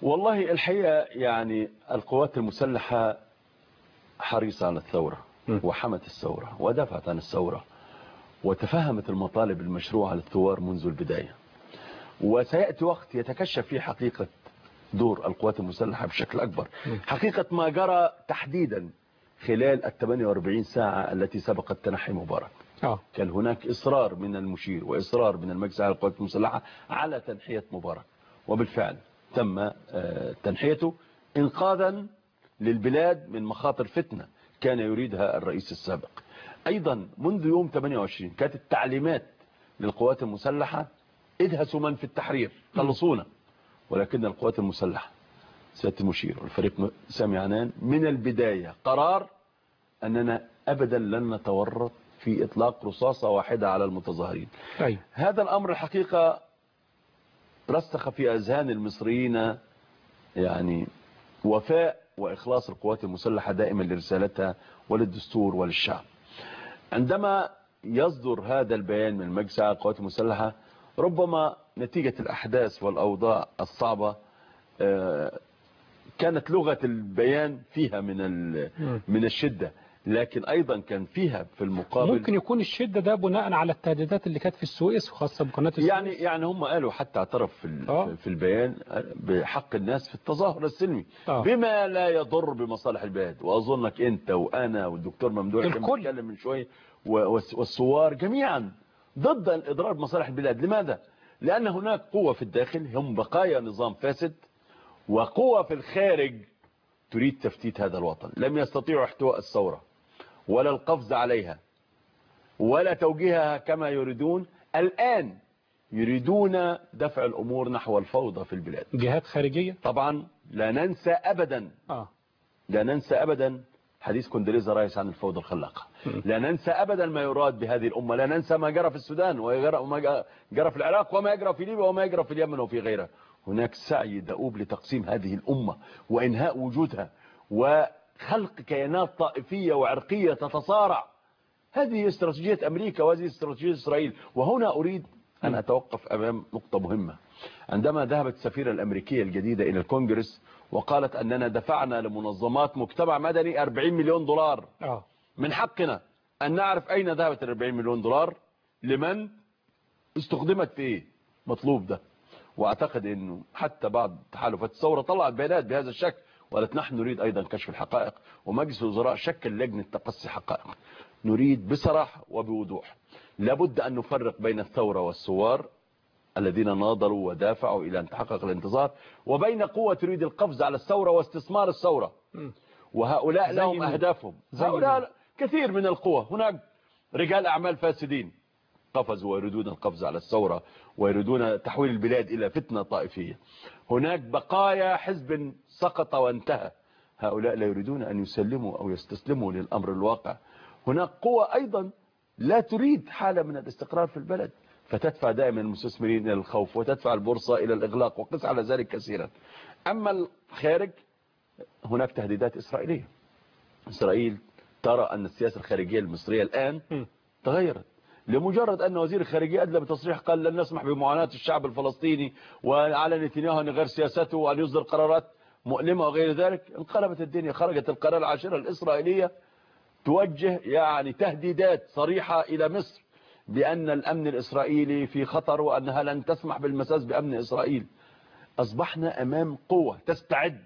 والله الحقيقة يعني القوات المسلحة حريصة على الثورة م. وحمت الثورة ودافعت عن الثورة وتفهمت المطالب المشروعة للثوار منذ البداية وسيأتي وقت يتكشف فيه حقيقة دور القوات المسلحة بشكل أكبر حقيقة ما جرى تحديدا خلال ال 48 ساعة التي سبقت تنحي مبارك اه كان هناك إصرار من المشير وإصرار من المجلس على القوات المسلحة على تنحية مبارك وبالفعل تم آه، تنحيته إنقاذا للبلاد من مخاطر فتنة كان يريدها الرئيس السابق أيضا منذ يوم 28 كانت التعليمات للقوات المسلحة ادهسوا من في التحرير خلصونا ولكن القوات المسلحة سيادة المشير والفريق م- سامي عنان من البداية قرار أننا أبدا لن نتورط في إطلاق رصاصة واحدة على المتظاهرين ايوه هذا الأمر الحقيقة رسخ في أذهان المصريين يعني وفاء وإخلاص القوات المسلحة دائما لرسالتها وللدستور وللشعب عندما يصدر هذا البيان من المجلس على القوات المسلحة ربما نتيجة الأحداث والأوضاع الصعبة آه، كانت لغة البيان فيها من ال- من الشدة لكن أيضا كان فيها في المقابل ممكن يكون الشدة ده بناء على التهديدات اللي كانت في السويس وخاصة بقناة السويس يعني يعني هم قالوا حتى اعترف في ال- آه. في البيان بحق الناس في التظاهر السلمي آه. بما لا يضر بمصالح البلاد واظنك انت وانا والدكتور ممدوح كان الكل. بيتكلم من شويه و- والس- والثوار جميعا ضد الاضرار بمصالح البلاد لماذا لان هناك قوه في الداخل هم بقايا نظام فاسد وقوه في الخارج تريد تفتيت هذا الوطن لم يستطيعوا احتواء الثوره ولا القفز عليها ولا توجيهها كما يريدون الآن يريدون دفع الأمور نحو الفوضى في البلاد جهات خارجية طبعا لا ننسى أبدا اه لا ننسى أبدا حديث كوندريزا رايس عن الفوضى الخلاقة لا ننسى أبدا ما يراد بهذه الأمة لا ننسى ما جرى في السودان وما وما جرى في العراق وما يجرى في ليبيا وما يجرى في اليمن وفي غيرها هناك سعي دؤوب لتقسيم هذه الأمة وإنهاء وجودها وخلق كيانات طائفية وعرقية تتصارع هذه استراتيجية أمريكا وهذه استراتيجية إسرائيل وهنا أريد أن أتوقف أمام نقطة مهمة عندما ذهبت السفيرة الأمريكية الجديدة إلى الكونجرس وقالت أننا دفعنا لمنظمات مجتمع مدني 40 مليون دولار اه من حقنا أن نعرف أين ذهبت ال 40 مليون دولار لمن استخدمت في إيه مطلوب ده وأعتقد أنه حتى بعض تحالفات الثورة طلعت بيانات بهذا الشكل وقالت نحن نريد أيضا كشف الحقائق ومجلس الوزراء شكل لجنة تقصي حقائق نريد بصراحة وبوضوح لابد أن نفرق بين الثورة والثوار الذين ناضلوا ودافعوا إلى أن تحقق الانتصار وبين قوة تريد القفز على الثورة واستثمار الثورة وهؤلاء زي لهم مين؟ أهدافهم زي هؤلاء كثير من القوى هناك رجال أعمال فاسدين قفزوا ويريدون القفز على الثورة ويريدون تحويل البلاد إلى فتنة طائفية هناك بقايا حزب سقط وانتهى هؤلاء لا يريدون أن يسلموا أو يستسلموا للأمر الواقع هناك قوة أيضا لا تريد حالة من الاستقرار في البلد فتدفع دائما المستثمرين إلى الخوف وتدفع البورصة إلى الإغلاق وقس على ذلك كثيرا أما الخارج هناك تهديدات إسرائيلية إسرائيل ترى أن السياسة الخارجية المصرية الآن م. تغيرت لمجرد أن وزير الخارجية أدلى بتصريح قال لن نسمح بمعاناة الشعب الفلسطيني وعلى نتنياهو أن يغير سياسته وأن يصدر قرارات مؤلمة وغير ذلك انقلبت الدنيا خرجت القناة العاشرة الإسرائيلية توجه يعني تهديدات صريحة إلى مصر بأن الأمن الإسرائيلي في خطر وأنها لن تسمح بالمساس بأمن إسرائيل أصبحنا أمام قوة تستعد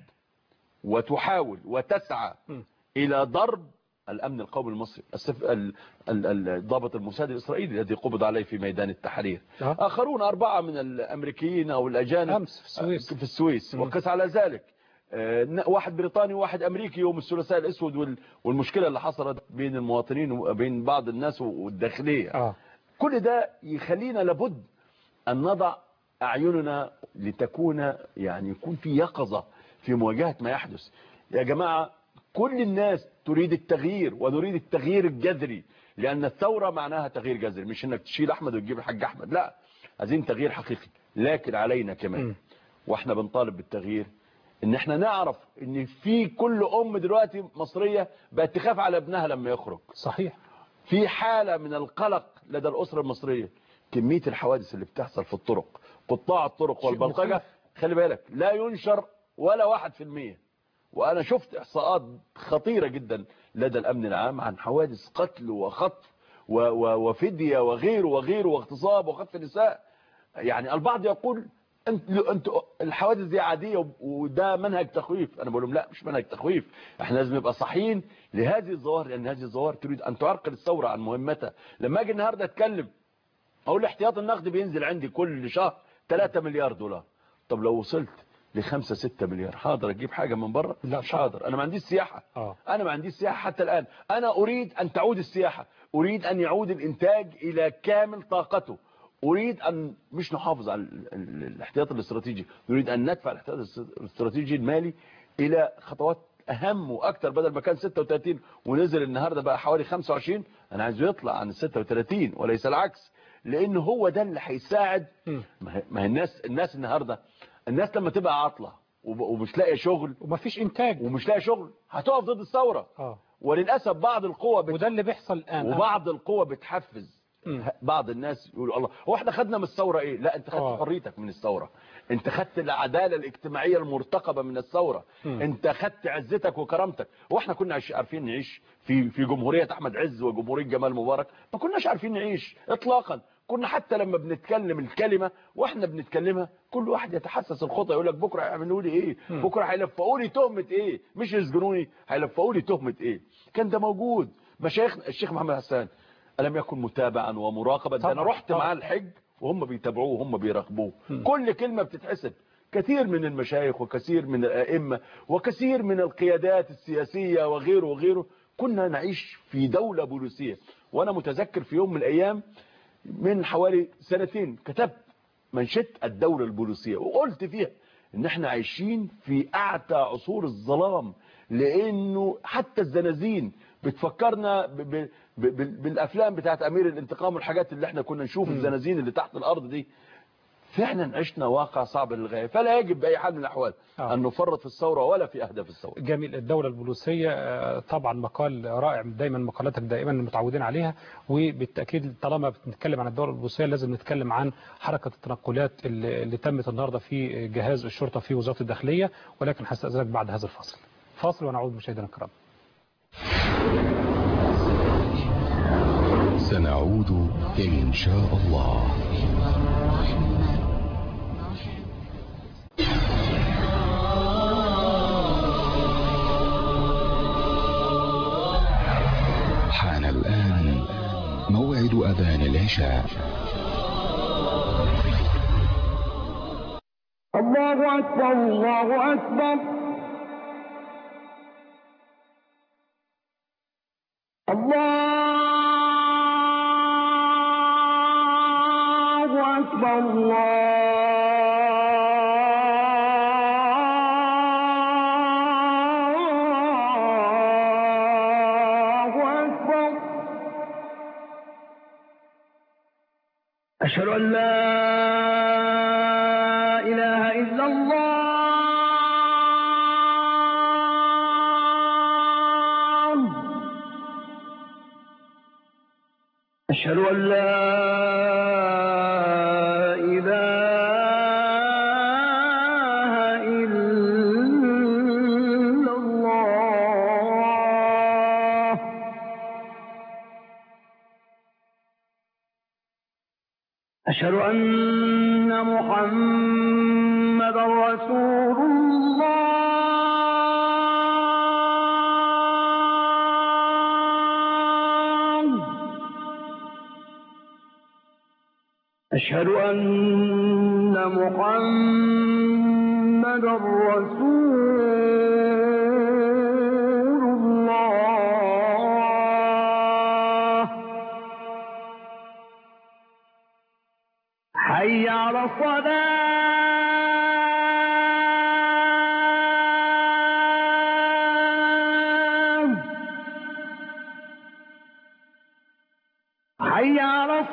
وتحاول وتسعى إلى ضرب الأمن القومي المصري السف... ال... ال... الضابط الموساد الإسرائيلي الذي قبض عليه في ميدان التحرير أه. آخرون أربعة من الأمريكيين أو الأجانب أمس في السويس. في السويس وقس على ذلك آه، واحد بريطاني وواحد أمريكي يوم الثلاثاء الأسود وال... والمشكلة اللي حصلت بين المواطنين وبين بعض الناس والداخلية اه كل ده يخلينا لابد أن نضع أعيننا لتكون يعني يكون في يقظة في مواجهة ما يحدث يا جماعة كل الناس تريد التغيير ونريد التغيير الجذري لأن الثورة معناها تغيير جذري مش انك تشيل أحمد وتجيب الحاج أحمد لا عايزين تغيير حقيقي لكن علينا كمان واحنا بنطالب بالتغيير ان احنا نعرف ان في كل ام دلوقتي مصرية بقت تخاف على ابنها لما يخرج صحيح في حالة من القلق لدى الأسرة المصرية كمية الحوادث اللي بتحصل في الطرق قطاع الطرق شيء والبلطجة مخيف. خلي بالك لا ينشر ولا واحد في المية وأنا شفت إحصاءات خطيرة جدا لدى الأمن العام عن حوادث قتل وخطف و- و- وفدية وغيره وغيره واغتصاب وخطف نساء يعني البعض يقول انت انت الحوادث دي عاديه و- وده منهج تخويف انا بقول لهم لا مش منهج تخويف احنا لازم نبقى صحيين لهذه الظواهر لان هذه الظواهر تريد ان تعرقل الثوره عن مهمتها لما اجي النهارده اتكلم اقول الاحتياط النقدي بينزل عندي كل شهر 3 مليار دولار طب لو وصلت ل 5 6 مليار حاضر اجيب حاجه من بره لا مش طبعا. حاضر انا ما عنديش سياحه آه. انا ما عنديش سياحه حتى الان انا اريد ان تعود السياحه اريد ان يعود الانتاج الى كامل طاقته اريد ان مش نحافظ على ال- ال- الاحتياط الاستراتيجي نريد ان ندفع الاحتياط الاست- الاستراتيجي المالي الى خطوات اهم واكتر بدل ما كان 36 ونزل النهارده بقى حوالي 25 انا عايزه يطلع عن ال 36 وليس العكس لان هو ده اللي هيساعد مم. ما هي- ما هي الناس الناس النهارده الناس لما تبقى عاطله وب- ومش لاقيه شغل ومفيش انتاج ومش لاقي شغل هتقف ضد الثوره اه وللاسف بعض القوى بت... وده اللي بيحصل الان وبعض القوى بتحفز مم. بعض الناس يقولوا الله هو احنا خدنا من الثوره ايه لا انت خدت آه. حريتك من الثوره انت خدت العداله الاجتماعيه المرتقبه من الثوره مم. انت خدت عزتك وكرامتك واحنا كنا عايش- عارفين نعيش في في جمهوريه احمد عز وجمهوريه جمال مبارك ما كناش عارفين نعيش اطلاقا كنا حتى لما بنتكلم الكلمه واحنا بنتكلمها كل واحد يتحسس الخطأ يقول لك بكره هيعملوا لي ايه مم. بكره هيلفقوا لي تهمه ايه مش يسجنوني هيلفقوا لي تهمه ايه كان ده موجود مشايخ الشيخ محمد حسان ألم يكن متابعا ومراقبا ده أنا طبعاً، رحت طبعاً. معاه الحج وهم بيتابعوه وهم بيراقبوه مم. كل كلمة بتتحسب كثير من المشايخ وكثير من الأئمة وكثير من القيادات السياسية وغيره وغيره كنا نعيش في دولة بوليسية وأنا متذكر في يوم من الأيام من حوالي سنتين كتبت منشط الدولة البوليسية وقلت فيها ان احنا عايشين في اعتى عصور الظلام لانه حتى الزنازين بتفكرنا ب ب ب بالافلام بتاعت امير الانتقام والحاجات اللي احنا كنا نشوف الزنازين اللي تحت الارض دي فعلا عشنا واقع صعب للغايه فلا يجب باي حال من الاحوال آه. ان نفرط في الثوره ولا في اهداف الثوره جميل الدولة البوليسية آه، طبعا مقال رائع دايما مقالاتك دائما متعودين عليها وبالتأكيد طالما بنتكلم عن الدولة البوليسية لازم نتكلم عن حركة التنقلات اللي اللي تمت النهاردة في جهاز الشرطة في وزارة الداخلية ولكن هستأذنك بعد هذا الفاصل فاصل ونعود مشاهدينا الكرام سنعود إن شاء الله حان الآن موعد أذان العشاء الله أكبر الله أكبر الله أكبر الله أكبر أشهد أن لا إله إلا الله أشهد أن لا إله إلا الله أشهد أن محمد رسول الله أشهد أن محمد رسول الله حي على الصلاة حي على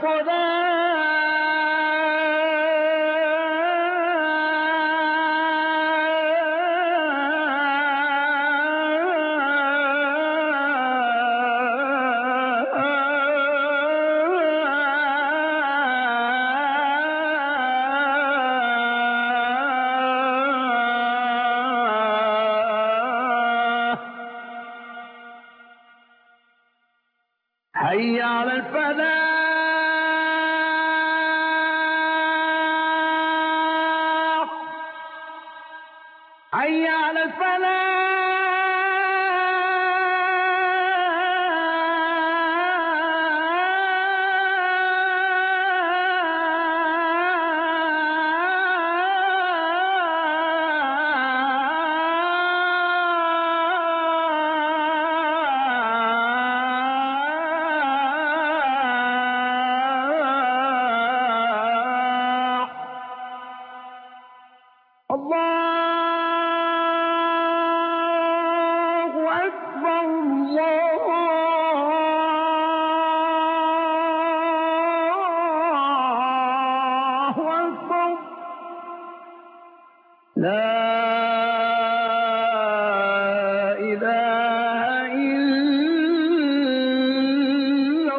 الصلاة حي على الفلاح حي على الفلاح الله أكبر الله أكبر لا إله إلا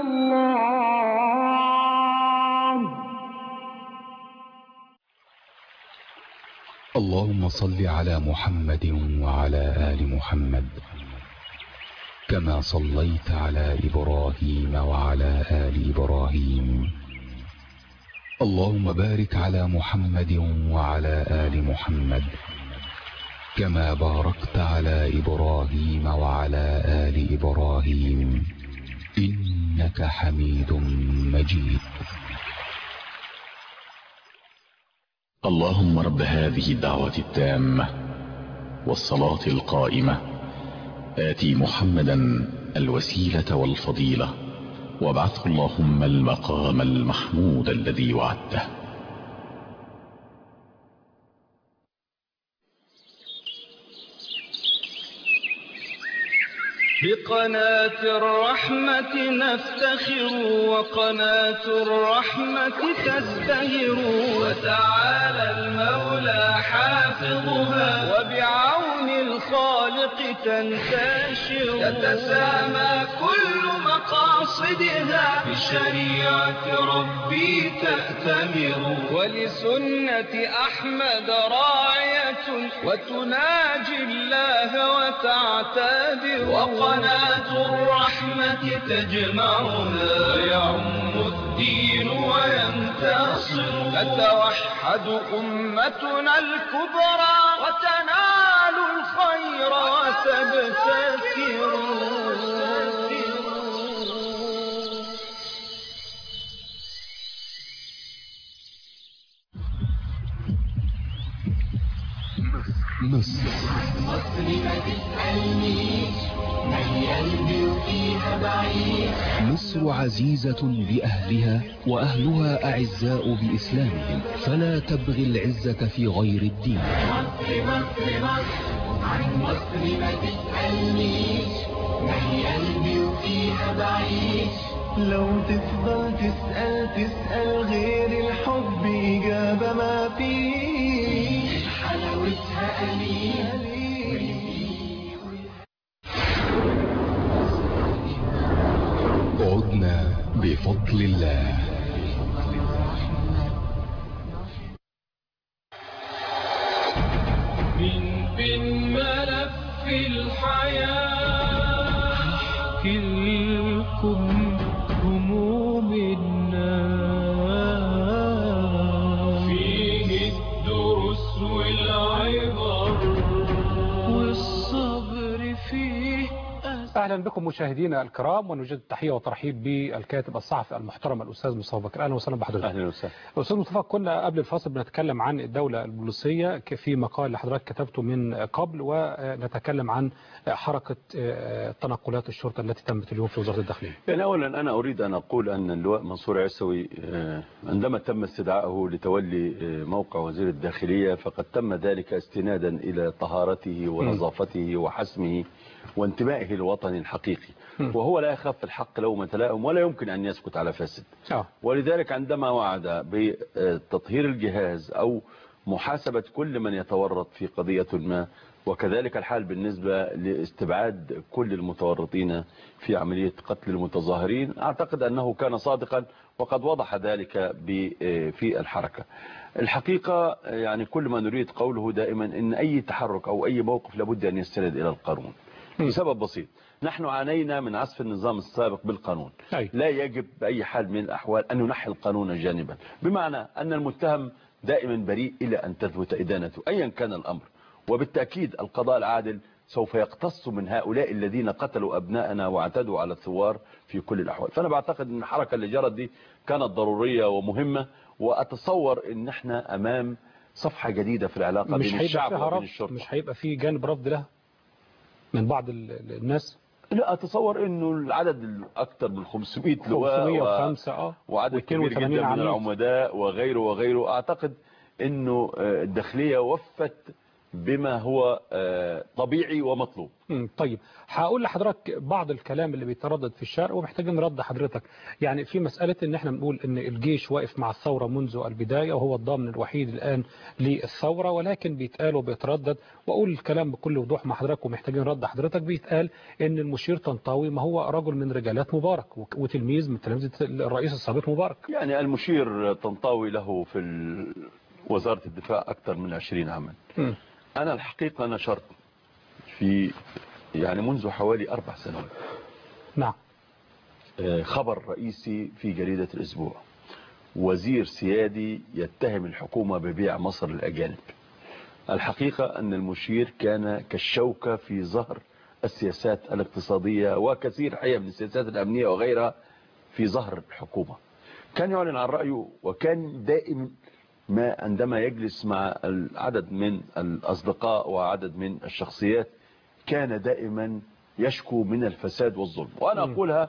الله اللهم صل على محمد وعلى آل محمد كما صليت على إبراهيم وعلى آل إبراهيم اللهم بارك على محمد وعلى آل محمد كما باركت على إبراهيم وعلى آل إبراهيم إنك حميد مجيد اللهم رب هذه الدعوة التامة والصلاة القائمة آتي محمدا الوسيلة والفضيلة وابعثه اللهم المقام المحمود الذي وعدته بقناة الرحمة نفتخر وقناة الرحمة تزدهر وتعالى المولى حافظها وبعون الخالق تنتشر تتسامى كل مقاصدها بشريعة ربي تأتمر ولسنة أحمد راية وتناجي الله وتعتبر وقناة الرحمة تجمعنا ويعم الدين وينتصر تتوحد أمتنا الكبرى وتنال الخير وتبتكر مصر مصر عزيزة بأهلها وأهلها أعزاء بإسلامهم فلا تبغي العزة في غير الدين مصر مصر مصر عن مصر ما تسألنيش ما هي قلبي وفيها بعيش لو تفضل تسأل تسأل غير الحب إجابة ما فيش حلاوتها قليل عدنا بفضل الله من بين ملف الحياة احكي لكم هموم الناس فيه الدروس والعبر والصبر فيه اهلا بكم مشاهدينا الكرام ونجد التحيه والترحيب بالكاتب الصحفي المحترم الاستاذ مصطفى بكر اهلا وسهلا بحضرتك اهلا وسهلا استاذ مصطفى كنا قبل الفاصل بنتكلم عن الدوله البوليسيه في مقال لحضرتك كتبته من قبل ونتكلم عن حركه تنقلات الشرطه التي تمت اليوم في وزاره الداخليه يعني اولا انا اريد ان اقول ان اللواء منصور عيسوي آه، عندما تم استدعائه لتولي آه، موقع وزير الداخليه فقد تم ذلك استنادا الى طهارته ونظافته وحسمه وانتمائه الوطني الحقيقي وهو لا يخاف الحق لومة لائم ولا يمكن أن يسكت على فاسد آه. ولذلك عندما وعد بتطهير الجهاز أو محاسبة كل من يتورط في قضية ما وكذلك الحال بالنسبة لاستبعاد كل المتورطين في عملية قتل المتظاهرين أعتقد أنه كان صادقا وقد وضح ذلك ب- في الحركة الحقيقة يعني كل ما نريد قوله دائما أن أي تحرك أو أي موقف لابد أن يستند إلى القانون لسبب بسيط نحن عانينا من عزف النظام السابق بالقانون أي. لا يجب بأي حال من الأحوال أن ننحي القانون جانبا بمعنى أن المتهم دائما بريء إلى أن تثبت إدانته أيا كان الأمر وبالتأكيد القضاء العادل سوف يقتص من هؤلاء الذين قتلوا أبناءنا واعتدوا على الثوار في كل الأحوال فأنا بعتقد أن الحركة اللي جرت دي كانت ضرورية ومهمة وأتصور أن احنا أمام صفحة جديدة في العلاقة مش بين هيبقى الشعب فيها وبين رفض الشرطة مش هيبقى فيه جانب رفض لها من بعض ال- ال- الناس لا أتصور أنه العدد الأكثر من 500 لواء و- 505 اه وعدد كبير جدا 82 من عميد. العمداء وغيره وغيره أعتقد أنه آه، الداخلية وفت بما هو آه، طبيعي ومطلوب مم، طيب هقول لحضرتك بعض الكلام اللي بيتردد في الشارع ومحتاجين رد حضرتك يعني في مسألة ان احنا بنقول ان الجيش واقف مع الثورة منذ البداية وهو الضامن الوحيد الآن للثورة ولكن بيتقال وبيتردد واقول الكلام بكل وضوح مع حضرتك ومحتاجين رد حضرتك بيتقال ان المشير طنطاوي ما هو رجل من رجالات مبارك وك- وتلميذ من تلاميذ الرئيس السابق مبارك يعني المشير طنطاوي له في ال- وزارة الدفاع أكثر من 20 عاما مم. أنا الحقيقة نشرت في يعني منذ حوالي أربع سنوات نعم آه، خبر رئيسي في جريدة الأسبوع وزير سيادي يتهم الحكومة ببيع مصر للأجانب الحقيقة أن المشير كان كالشوكة في ظهر السياسات الاقتصادية وكثير حقيقة من السياسات الأمنية وغيرها في ظهر الحكومة كان يعلن عن رأيه وكان دائما ما عندما يجلس مع العدد من الأصدقاء وعدد من الشخصيات كان دائما يشكو من الفساد والظلم وأنا أقولها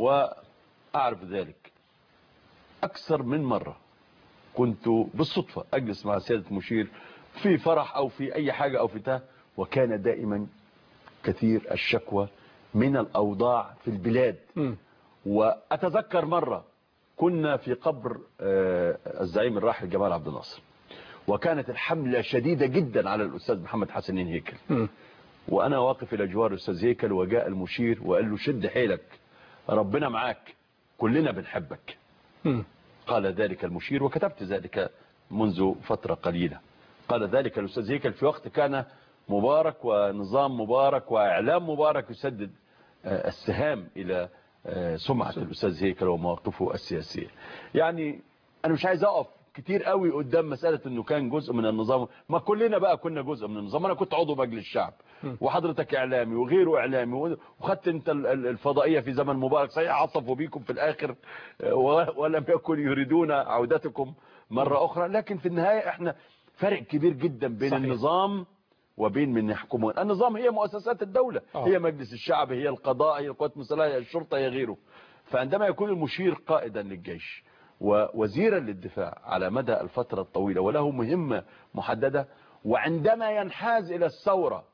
وأعرف ذلك أكثر من مرة كنت بالصدفة أجلس مع سيادة المشير في فرح أو في أي حاجة أو في ده وكان دائما كثير الشكوى من الأوضاع في البلاد مم. وأتذكر مرة كنا في قبر آه، الزعيم الراحل جمال عبد الناصر وكانت الحملة شديدة جدا على الأستاذ محمد حسن هيكل مم. وأنا واقف إلى جوار الأستاذ هيكل وجاء المشير وقال له شد حيلك ربنا معاك كلنا بنحبك مم. قال ذلك المشير وكتبت ذلك منذ فترة قليلة قال ذلك الأستاذ هيكل في وقت كان مبارك ونظام مبارك وإعلام مبارك يسدد آه، السهام إلى آه، سمعة الأستاذ هيكل ومواقفه السياسية يعني أنا مش عايز أقف كتير قوي قدام مسألة أنه كان جزء من النظام ما كلنا بقى كنا جزء من النظام أنا كنت عضو مجلس الشعب وحضرتك إعلامي وغيره إعلامي وخدت أنت ال- ال- الفضائية في زمن مبارك صحيح عطفوا بيكم في الآخر آه، و- ولم يكن يريدون عودتكم مرة أخرى لكن في النهاية إحنا فرق كبير جدا بين صحيح. صحيح. النظام وبين من يحكمون النظام هي مؤسسات الدولة آه. هي مجلس الشعب هي القضاء هي القوات المسلحة هي الشرطة هي غيره فعندما يكون المشير قائدا للجيش ووزيرا للدفاع على مدى الفترة الطويلة وله مهمة محددة وعندما ينحاز إلى الثورة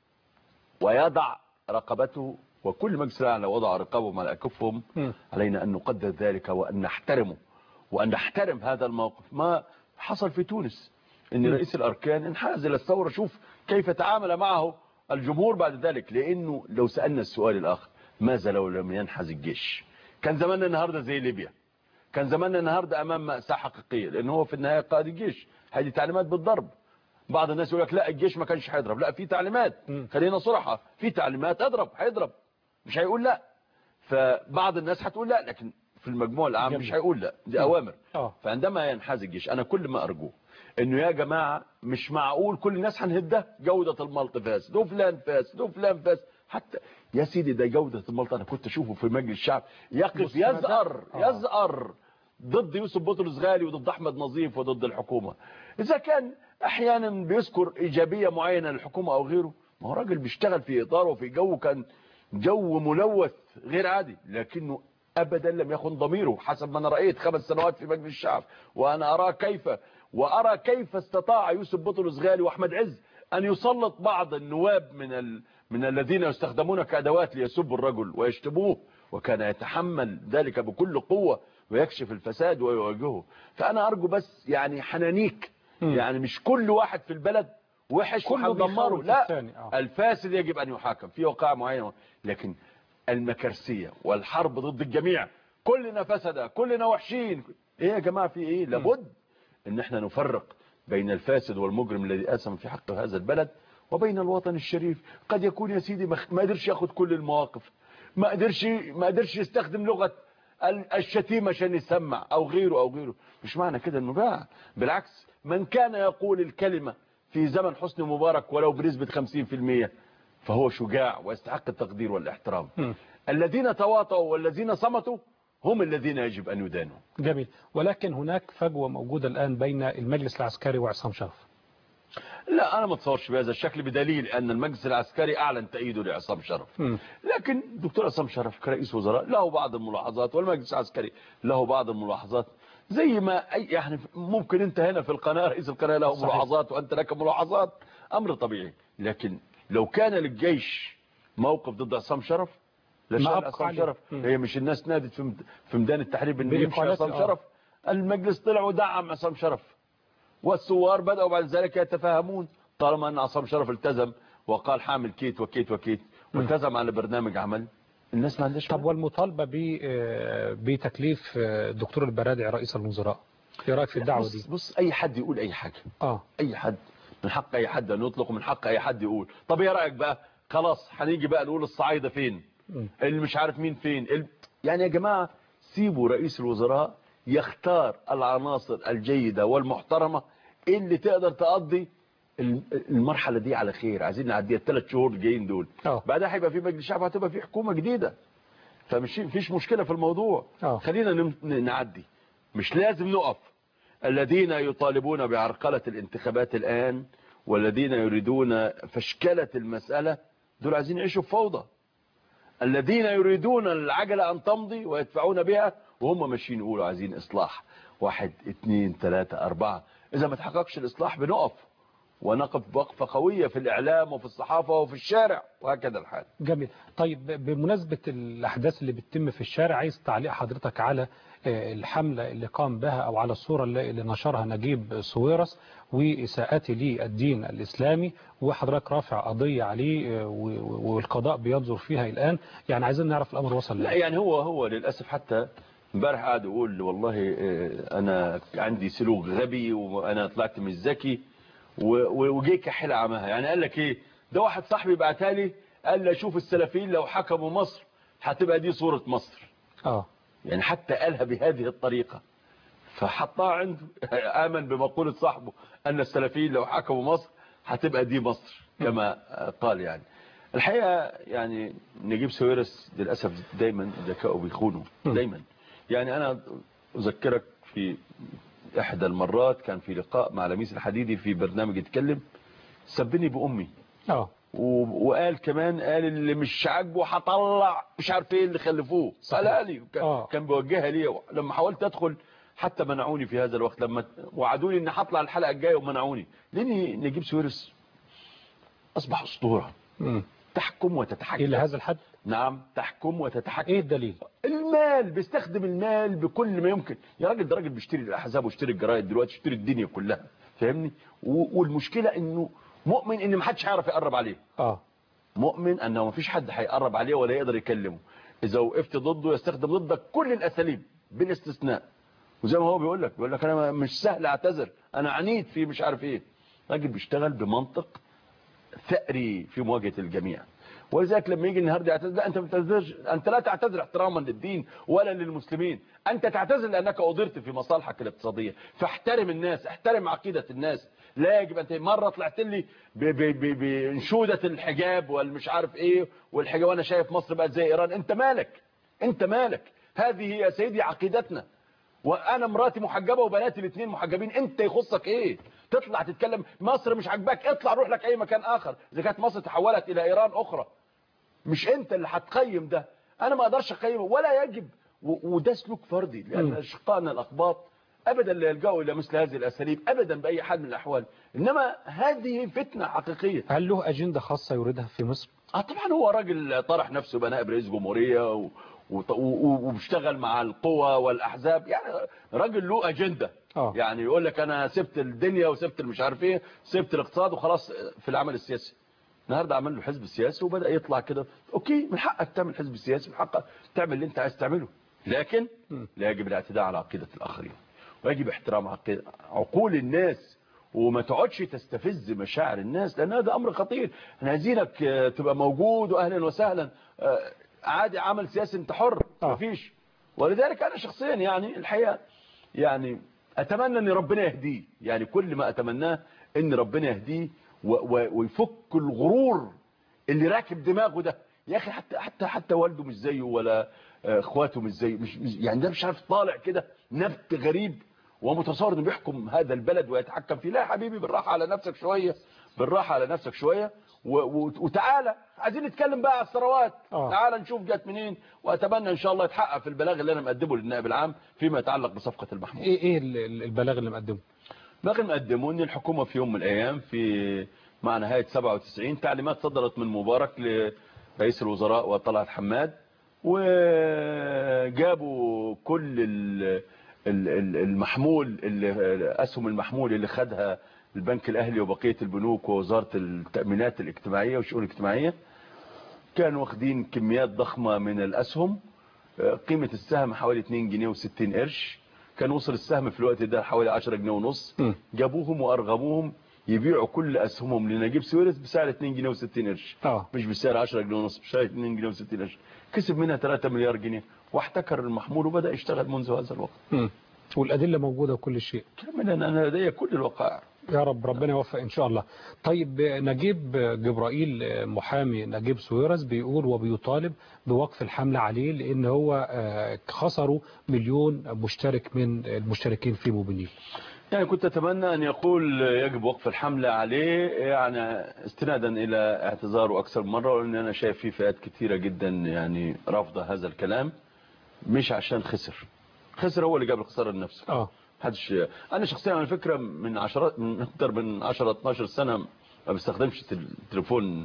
ويضع رقبته وكل مجلس الأعلى وضع رقابهم على أكفهم مم. علينا أن نقدر ذلك وأن نحترمه وأن نحترم هذا الموقف ما حصل في تونس أن رئيس الأركان انحاز إلى الثورة شوف كيف تعامل معه الجمهور بعد ذلك لأنه لو سألنا السؤال الآخر ماذا لو لم ينحز الجيش كان زماننا النهاردة زي ليبيا كان زماننا النهاردة أمام مأساة حقيقية لأن هو في النهاية قائد الجيش هذه تعليمات بالضرب بعض الناس يقول لك لا الجيش ما كانش هيضرب لا في تعليمات خلينا صراحة في تعليمات اضرب هيضرب مش هيقول لا فبعض الناس هتقول لا لكن في المجموع العام مش هيقول لا دي أوامر آه. فعندما ينحاز الجيش أنا كل ما أرجوه إنه يا جماعة مش معقول كل الناس هنهدها جودة الملط فاسد وفلان فاسد وفلان فاسد حتى يا سيدي ده جودة الملط أنا كنت أشوفه في مجلس الشعب يقف مستندات. يزأر آه. يزأر ضد يوسف بطرس غالي وضد أحمد نظيف وضد الحكومة إذا كان أحيانا بيذكر إيجابية معينة للحكومة أو غيره ما هو راجل بيشتغل في إطار وفي جو كان جو ملوث غير عادي لكنه أبدا لم يخن ضميره حسب ما أنا رأيت خمس سنوات في مجلس الشعب وأنا أرى كيف وأرى كيف استطاع يوسف بطرس غالي وأحمد عز أن يسلط بعض النواب من ال... من الذين يستخدمون كأدوات ليسبوا الرجل ويشتبوه وكان يتحمل ذلك بكل قوة ويكشف الفساد ويواجهه فأنا أرجو بس يعني حنانيك يعني مش كل واحد في البلد وحش كله وهندمره بيخاوف لا الثاني، آه. الفاسد يجب أن يحاكم في وقائع معينة لكن المكرسية والحرب ضد الجميع كلنا فسد كلنا وحشين ايه يا جماعة في ايه لابد ان احنا نفرق بين الفاسد والمجرم الذي اسم في حق هذا البلد وبين الوطن الشريف قد يكون يا سيدي ما ما قدرش ياخد كل المواقف ما قدرش ما قدرش يستخدم لغة ال- الشتيمة عشان يسمع او غيره او غيره مش معنى كده انه باع بالعكس من كان يقول الكلمة في زمن حسني مبارك ولو بنسبة 50% فهو شجاع ويستحق التقدير والاحترام الذين تواطؤوا والذين صمتوا هم الذين يجب ان يدانوا جميل ولكن هناك فجوة موجودة الآن بين المجلس العسكري وعصام شرف لا انا ما اتصورش بهذا الشكل بدليل ان المجلس العسكري اعلن تأييده لعصام شرف مم. لكن دكتور عصام شرف كرئيس وزراء له بعض الملاحظات والمجلس العسكري له بعض الملاحظات زي ما اي يعني ممكن انت هنا في القناه رئيس القناه له صحيح. ملاحظات وانت لك ملاحظات امر طبيعي لكن لو كان للجيش موقف ضد عصام شرف ما لشان أبقى عصام عليه. شرف مم. هي مش الناس نادت في مد- في ميدان التحرير بان يمشي بإقالته، عصام آه. شرف المجلس طلع ودعم عصام شرف والثوار بدأوا بعد ذلك يتفاهمون طالما أن عصام شرف التزم وقال حامل كيت وكيت وكيت والتزم على برنامج عمل الناس ما عندهاش طب والمطالبة ب- آه، بتكليف آه، الدكتور البرادعي رئيس الوزراء ايه رايك في الدعوة بص, دي بص أي حد يقول أي حاجة اه أي حد من حق أي حد أن يطلق ومن حق أي حد يقول طب ايه رأيك بقى خلاص هنيجي بقى نقول الصعايدة فين مم. اللي مش عارف مين فين ال- يعني يا جماعة سيبوا رئيس الوزراء يختار العناصر الجيدة والمحترمة اللي تقدر تقضي الم- المرحلة دي على خير عايزين نعديها الثلاث شهور الجايين دول اه بعدها هيبقى في مجلس شعب هتبقى في حكومة جديدة فمش فيش مشكلة في الموضوع اه خلينا نم- ن- نعدي مش لازم نقف الذين يطالبون بعرقلة الانتخابات الآن والذين يريدون فشكلة المسألة دول عايزين يعيشوا في فوضى الذين يريدون العجلة أن تمضي ويدفعون بها وهم ماشيين يقولوا عايزين إصلاح واحد اتنين تلاتة أربعة إذا ما تحققش الإصلاح بنقف ونقف وقفة قوية في الإعلام وفي الصحافة وفي الشارع وهكذا الحال جميل طيب بمناسبة الأحداث اللي بتتم في الشارع عايز تعليق حضرتك على آه، الحملة اللي قام بها أو على الصورة اللي اللي نشرها نجيب سويرس وإساءته للدين الإسلامي وحضرتك رافع قضية عليه آه، و- و- والقضاء بينظر فيها الآن يعني عايزين نعرف الأمر وصل لا لإيه يعني هو هو للأسف حتى امبارح قاعد يقول والله آه، أنا عندي سلوك غبي وأنا طلعت مش ذكي و- و- وجه كحيل عمها يعني قال لك إيه ده واحد صاحبي بعتها لي قال لي أشوف السلفيين لو حكموا مصر هتبقى دي صورة مصر اه يعني حتى قالها بهذه الطريقة فحطها عنده آمن بمقولة صاحبه أن السلفيين لو حكموا مصر هتبقى دي مصر كما قال يعني الحقيقة يعني نجيب سويرس للأسف دايما ذكاؤه بيخونه دايما يعني أنا أذكرك في إحدى المرات كان في لقاء مع لميس الحديدي في برنامج يتكلم سبني بأمي اه و- وقال كمان قال اللي مش عاجبه هطلع مش عارف ايه اللي خلفوه قالها لي وكان- آه. كان بيوجهها لي لما حاولت ادخل حتى منعوني في هذا الوقت لما وعدوني ان هطلع الحلقه الجايه ومنعوني لاني نجيب سويرس اصبح اسطوره مم. تحكم وتتحكم إلى هذا الحد نعم تحكم وتتحكم إيه الدليل المال بيستخدم المال بكل ما يمكن يا راجل ده راجل بيشتري الاحزاب ويشتري الجرايد دلوقتي يشتري الدنيا كلها فاهمني و- والمشكله انه مؤمن ان محدش هيعرف يقرب عليه اه مؤمن انه مفيش حد هيقرب عليه ولا يقدر يكلمه اذا وقفت ضده يستخدم ضدك كل الاساليب بالاستثناء وزي ما هو بيقول لك بيقول لك انا مش سهل اعتذر انا عنيد في مش عارف ايه راجل بيشتغل بمنطق ثأري في مواجهة الجميع ولذلك لما يجي النهارده يعتذر لا انت ما بتعتذرش انت لا تعتذر احتراما للدين ولا للمسلمين انت تعتذر لانك اضرت في مصالحك الاقتصاديه فاحترم الناس احترم عقيده الناس لا يجب انت مره طلعت لي ب- ب- ب- بانشوده الحجاب والمش عارف ايه والحجاب وانا شايف مصر بقت زي ايران انت مالك انت مالك هذه يا سيدي عقيدتنا وانا مراتي محجبه وبناتي الاثنين محجبين انت يخصك ايه تطلع تتكلم مصر مش عاجباك اطلع روح لك اي مكان اخر اذا كانت مصر تحولت الى ايران اخرى مش انت اللي هتقيم ده انا ما اقدرش اقيمه ولا يجب و- وده سلوك فردي لان اشقائنا الاقباط ابدا لا يلجأوا الى مثل هذه الاساليب ابدا باي حال من الاحوال انما هذه فتنه حقيقيه هل له أجندة خاصة يريدها في مصر اه طبعا هو راجل طرح نفسه بقى نائب رئيس جمهوريه و... وط- و- و- وبيشتغل مع القوى والاحزاب يعني راجل له اجنده آه. يعني يقول لك انا سبت الدنيا وسبت المش عارف ايه سبت الاقتصاد وخلاص في العمل السياسي النهارده عمل له حزب سياسي وبدا يطلع كده اوكي من حقك تعمل حزب سياسي من حقك تعمل اللي انت عايز تعمله لكن لا يجب الاعتداء على عقيده الاخرين ويجب احترام عقيدة عقول الناس وما تقعدش تستفز مشاعر الناس لان هذا امر خطير احنا عايزينك آه، تبقى موجود واهلا وسهلا آه، عادي عمل سياسي انت حر مفيش ولذلك انا شخصيا يعني الحقيقه يعني اتمنى ان ربنا يهديه يعني كل ما اتمناه ان ربنا يهديه و- و- ويفك الغرور اللي راكب دماغه ده يا اخي حتى حتى حتى والده مش زيه ولا آه، اخواته مش زيه مش مش- يعني ده مش عارف طالع كده نبت غريب ومتصور انه بيحكم هذا البلد ويتحكم فيه لا يا حبيبي بالراحه على نفسك شويه بالراحه على نفسك شويه و- و- وتعالى عايزين نتكلم بقى على الثروات تعالى نشوف جت منين واتمنى ان شاء الله يتحقق في البلاغ اللي انا مقدمه للنائب العام فيما يتعلق بصفقه المحمول ايه ايه ال- ال- البلاغ اللي مقدمه باقي مقدمه ان الحكومه في يوم من الايام في مع نهايه 97 تعليمات صدرت من مبارك لرئيس الوزراء وطلعت حماد وجابوا كل ال- ال- ال- المحمول اللي اسهم المحمول اللي خدها البنك الاهلي وبقيه البنوك ووزاره التامينات الاجتماعيه والشؤون الاجتماعيه كانوا واخدين كميات ضخمه من الاسهم قيمه السهم حوالي 2 جنيه و60 قرش كان وصل السهم في الوقت ده حوالي 10 جنيه ونص جابوهم وارغموهم يبيعوا كل اسهمهم لنجيب سويرس بسعر 2 جنيه و60 قرش اه مش بسعر 10 جنيه ونص بسعر 2 جنيه و60 قرش كسب منها 3 مليار جنيه واحتكر المحمول وبدا يشتغل منذ هذا الوقت مم. والادله موجوده وكل شيء كاملا انا لدي كل الوقائع يا رب ربنا يوفق ان شاء الله طيب نجيب جبرائيل محامي نجيب سويرس بيقول وبيطالب بوقف الحملة عليه لان هو آه، خسروا مليون مشترك من المشتركين في موبينيل يعني كنت أتمنى أن يقول يجب وقف الحملة عليه يعني استنادا إلى اعتذاره أكثر من مرة وأن أنا شايف في فئات كثيرة جدا يعني رافضة هذا الكلام مش عشان خسر خسر هو اللي جاب الخسارة لنفسه اه حدش أنا شخصيا على فكرة من عشرات من أكثر من 10 12 سنة ما بستخدمش تل- تليفون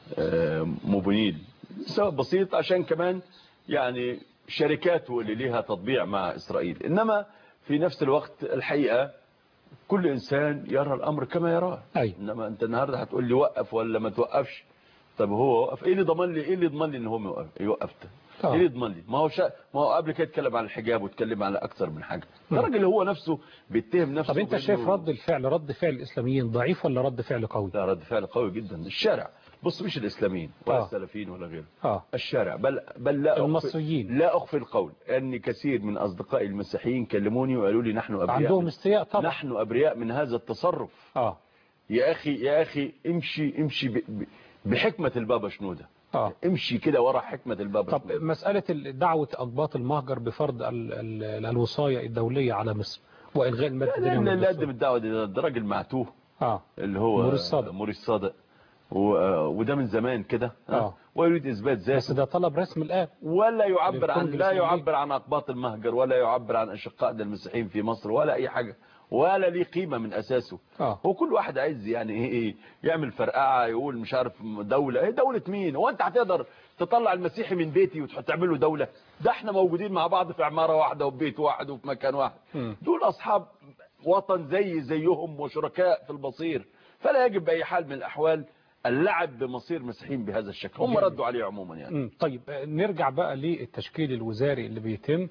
آه، موبينيل سبب بسيط عشان كمان يعني شركاته اللي ليها تطبيع مع إسرائيل إنما في نفس الوقت الحقيقة كل إنسان يرى الأمر كما يراه أي. إنما أنت النهاردة هتقول لي وقف ولا ما توقفش طب هو وقف إيه اللي ضمن لي إيه اللي ضمن لي إن هو يوقف يوقف ده آه. ايه اللي يضمن لي ما هو شا... ما هو قبل كده اتكلم عن الحجاب واتكلم على اكثر من حاجه الراجل هو نفسه بيتهم نفسه طب انت بأنه- شايف رد الفعل رد فعل الاسلاميين ضعيف ولا رد فعل قوي لا رد فعل قوي جدا الشارع بص مش الاسلاميين ولا آه. السلفيين ولا غيره اه الشارع بل بل لا أخفي المصريين. لا اخفي القول ان كثير من اصدقائي المسيحيين كلموني وقالوا لي نحن ابرياء عندهم من- استياء طبعا نحن ابرياء من هذا التصرف اه يا اخي يا اخي امشي امشي ب... ب... بحكمه البابا شنوده اه امشي كده ورا حكمه البابا طب شنودة. مسألة ال- دعوة أقباط المهجر بفرض ال- ال- الوصاية الدولية على مصر وإلغاء المادة الدينية من اللي اللي الدستور. قدم الدعوه دي ده ده راجل معتوه اه اللي هو موريس صادق. موريس صادق و... وده من زمان كده ها؟ آه. ويريد اثبات ذاته بس ده طلب رسمي الآن ولا يعبر عن للكونجرس لا الأمريكي. يعبر عن اقباط المهجر ولا يعبر عن اشقائنا المسيحيين في مصر ولا اي حاجه ولا ليه قيمه من اساسه اه هو كل واحد عايز يعني ايه ايه يعمل فرقعه يقول مش عارف دوله ايه دوله مين هو انت هتقدر تطلع المسيحي من بيتي وتعمل له دوله ده احنا موجودين مع بعض في عماره واحده وفي بيت واحد وفي مكان واحد مم. دول اصحاب وطن زي زيهم وشركاء في المصير فلا يجب باي حال من الاحوال اللعب بمصير مسيحيين بهذا الشكل هم جميل. ردوا عليه عموما يعني مم. طيب آه، نرجع بقى للتشكيل الوزاري اللي بيتم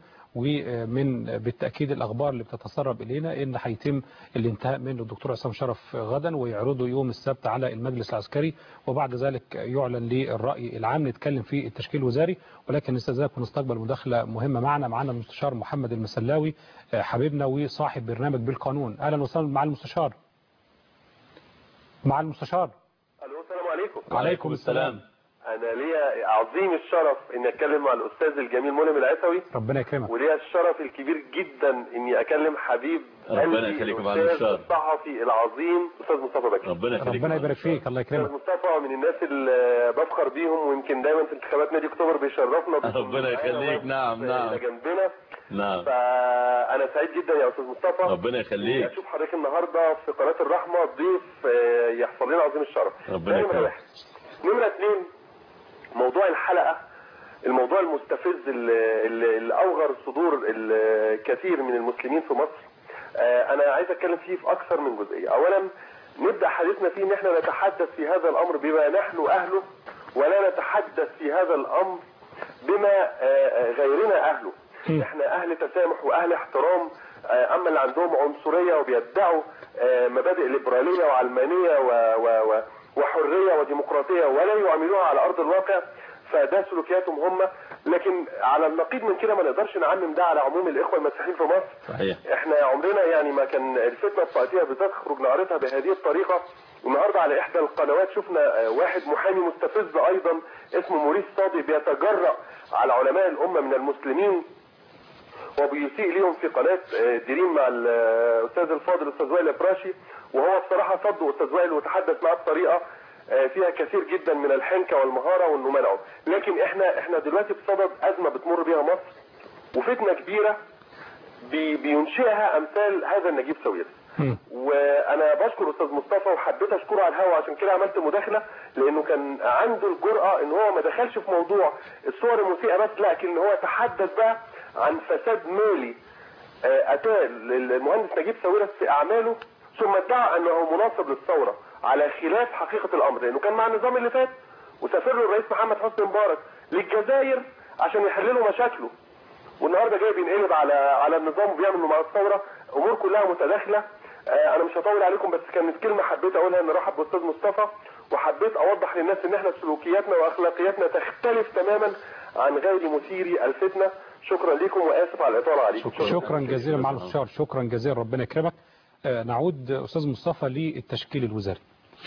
ومن بالتأكيد الأخبار اللي بتتسرب إلينا إن هيتم الانتهاء منه الدكتور عصام شرف غدا ويعرضه يوم السبت على المجلس العسكري وبعد ذلك يعلن للرأي العام نتكلم في التشكيل الوزاري ولكن نستاذنك ونستقبل مداخلة مهمة معنا معنا المستشار محمد المسلاوي آه، حبيبنا وصاحب برنامج بالقانون أهلا وسهلا مع المستشار مع المستشار الو السلام عليكم وعليكم السلام انا ليا عظيم الشرف اني اتكلم مع الاستاذ الجميل منعم العسوي ربنا يكرمك وليا الشرف الكبير جدا اني اكلم حبيب ربنا قلبي يخليك يا معلم الاستاذ الشرف. الصحفي العظيم استاذ مصطفى بكري ربنا يخليك ربنا يبارك فيك الله استاذ يكرمك مصطفى من الناس اللي بفخر بيهم ويمكن دايما في انتخابات نادي اكتوبر بيشرفنا بيكون ربنا معانا يخليك واقف نعم نعم الى جنبنا نعم فانا سعيد جدا يا استاذ مصطفى ربنا يخليك اشوف حضرتك النهارده في قناه الرحمه ضيف آه، يحصل لنا عظيم الشرف ربنا ده نمرة يكرمك. واحد. نمرة اثنين موضوع الحلقة الموضوع المستفز اللي, اللي اللي اوغر صدور الكثير من المسلمين في مصر آه، انا عايز اتكلم فيه في اكثر من جزئية اولا نبدأ حديثنا فيه ان احنا نتحدث في هذا الامر بما نحن اهله ولا نتحدث في هذا الامر بما آه، آه، غيرنا اهله احنا اهل تسامح واهل احترام آه، اما اللي عندهم عنصريه وبيدعوا آه، مبادئ ليبراليه وعلمانيه و- و- و- وحريه وديمقراطيه ولا يعملوها على ارض الواقع فده سلوكياتهم هم لكن على النقيض من كده ما نقدرش نعمم ده على عموم الاخوه المسيحيين في مصر صحيح احنا عمرنا يعني ما كان الفتنه الطائفيه بتخرج نعرضها بهذه الطريقه النهارده على احدى القنوات شفنا آه، واحد محامي مستفز ايضا اسمه موريس صادق بيتجرأ على علماء الامه من المسلمين وبيسيء ليهم في قناه آه، دريم مع الاستاذ الفاضل الاستاذ وائل البراشي وهو بصراحه صد استاذ وائل وتحدث معاه بطريقه آه، فيها كثير جدا من الحنكه والمهاره وانه منعه لكن احنا احنا دلوقتي بصدد ازمه بتمر بيها مصر وفتنه كبيره بي- بينشئها امثال هذا النجيب ساويرس وانا بشكر استاذ مصطفى وحبيت اشكره على الهوا عشان كده عملت مداخله لانه كان عنده الجرأه ان هو ما دخلش في موضوع الصور المسيئه بس لكن هو تحدث بقى عن فساد مالي آه، اتاه المهندس نجيب ساويرس في اعماله ثم ادعى انه مناصب للثوره على خلاف حقيقه الامر لانه كان مع النظام اللي فات وسافر له الرئيس محمد حسني مبارك للجزائر عشان يحل له مشاكله والنهارده جاي بينقلب على على النظام وبيعمل مع الثوره امور كلها متداخله آه، انا مش هطول عليكم بس كانت كلمه حبيت اقولها ان رحب باستاذ مصطفى وحبيت اوضح للناس ان احنا سلوكياتنا واخلاقياتنا تختلف تماما عن غير مثيري الفتنه شكرا لكم واسف على الاطاله عليكم شكرا جزيلا معالي المستشار شكرا جزيلا ربنا يكرمك آه، نعود أستاذ مصطفى للتشكيل الوزاري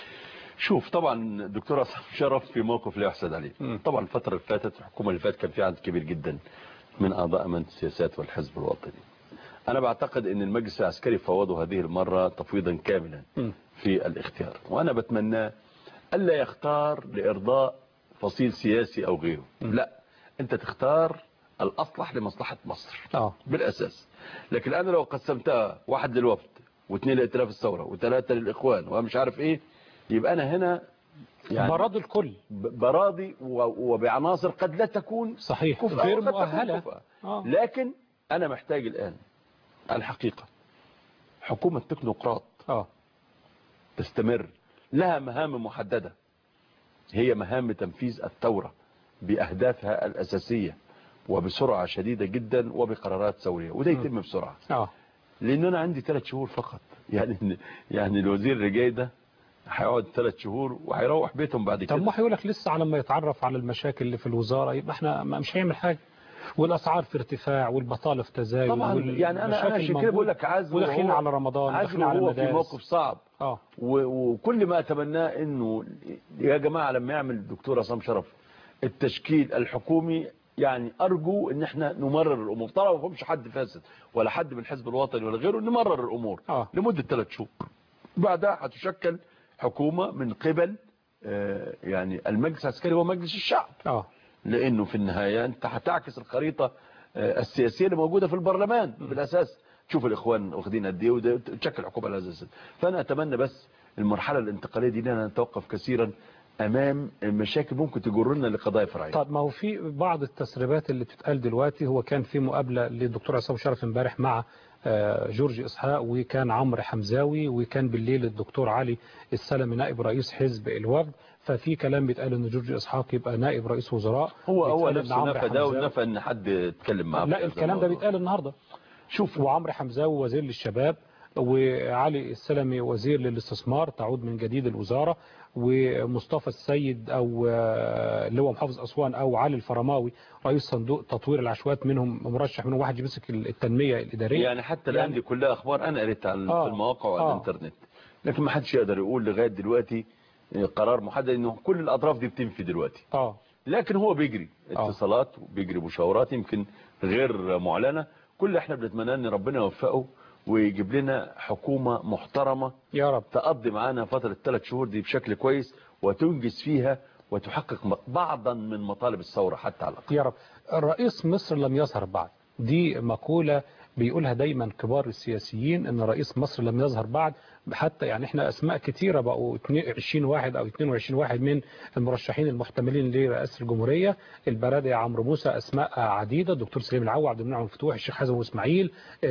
شوف طبعا الدكتور عصام شرف في موقف لا يحسد عليه طبعا الفترة اللي فاتت الحكومة اللي فاتت كان في عدد كبير جدا من أعضاء أمانة السياسات والحزب الوطني أنا بعتقد أن المجلس العسكري فوضه هذه المرة تفويضا كاملا في الاختيار وأنا بتمنى ألا يختار لإرضاء فصيل سياسي أو غيره لا أنت تختار الأصلح لمصلحة مصر اه بالأساس لكن أنا لو قسمتها واحد للوفد واثنين لائتلاف الثورة وثلاثة للإخوان ومش عارف إيه يبقى أنا هنا براضي الكل ب- براضي و- وبعناصر قد لا تكون صحيح كفء غير وقد تكون مؤهلة كفء. آه. لكن أنا محتاج الآن الحقيقة حكومة تكنوقراط اه تستمر لها مهام محددة هي مهام تنفيذ الثورة بأهدافها الأساسية وبسرعة شديدة جدا وبقرارات ثورية وده يتم بسرعة اه لأن أنا عندي ثلاث شهور فقط يعني يعني الوزير اللي جاي ده هيقعد ثلاث شهور وهيروح بيتهم بعد كده طب ما هيقول لك لسه على ما يتعرف على المشاكل اللي في الوزارة يبقى احنا ما- مش هيعمل حاجة والاسعار في ارتفاع والبطاله في تزايد طبعا يعني انا انا عشان كده بقول لك عازم وداخلين وهو- على رمضان عازم داخلين على وهو في المدارس موقف صعب اه و- وكل ما اتمناه انه يا جماعه لما يعمل الدكتور عصام شرف التشكيل الحكومي يعني ارجو ان احنا نمرر الامور طبعا ما فيهمش حد فاسد ولا حد من الحزب الوطني ولا غيره نمرر الامور آه. لمده ثلاث شهور بعدها هتشكل حكومه من قبل آه، يعني المجلس العسكري هو مجلس الشعب اه لانه في النهايه انت هتعكس الخريطه آه، السياسيه اللي موجوده في البرلمان بالاساس تشوف الاخوان واخدين قد ايه وده تشكل حكومه على هذا الاساس فانا اتمنى بس المرحله الانتقاليه دي لنا نتوقف كثيرا امام مشاكل ممكن تجرنا لقضايا فرعيه طب ما هو في بعض التسريبات اللي بتتقال دلوقتي هو كان في مقابله للدكتور عصام شرف امبارح مع آه، جورج اسحاق وكان عمرو حمزاوي وكان بالليل الدكتور علي السلمي نائب رئيس حزب الوفد ففي كلام بيتقال ان جورج اسحاق يبقى نائب رئيس وزراء هو هو بيتقال إن نفسه عمرو نفى ده حمزاوي- ونفى ان حد يتكلم معاه في لا هذا الكلام ده الموضوع. بيتقال النهارده شوف وعمرو حمزاوي وزير للشباب وعلي السلمي وزير للاستثمار تعود من جديد الوزارة ومصطفى السيد أو آه، اللي هو محافظ أسوان أو علي الفرماوي رئيس صندوق تطوير العشوائيات منهم مرشح منهم واحد يمسك التنمية الإدارية يعني حتى الان دي كلها اخبار انا قريتها على آه. في المواقع وعلى آه. الانترنت لكن ما حدش يقدر يقول لغايه دلوقتي قرار محدد انه كل الاطراف دي بتنفي دلوقتي اه لكن هو بيجري آه. اتصالات وبيجري مشاورات يمكن غير معلنه كل اللي احنا بنتمناه ان ربنا يوفقه ويجيب لنا حكومه محترمه يا رب تقضي معانا فتره الثلاث شهور دي بشكل كويس وتنجز فيها وتحقق م- بعضا من مطالب الثوره حتى على الاقل يا رب رئيس مصر لم يظهر بعد دي مقولة بيقولها دايما كبار السياسيين ان رئيس مصر لم يظهر بعد حتى يعني احنا اسماء كتيرة بقوا 20 واحد او 22 واحد من المرشحين المحتملين لرئاسة الجمهورية البرادعي عمرو موسى اسماء عديدة الدكتور سليم العوا عبد المنعم الفتوح الشيخ حازم اسماعيل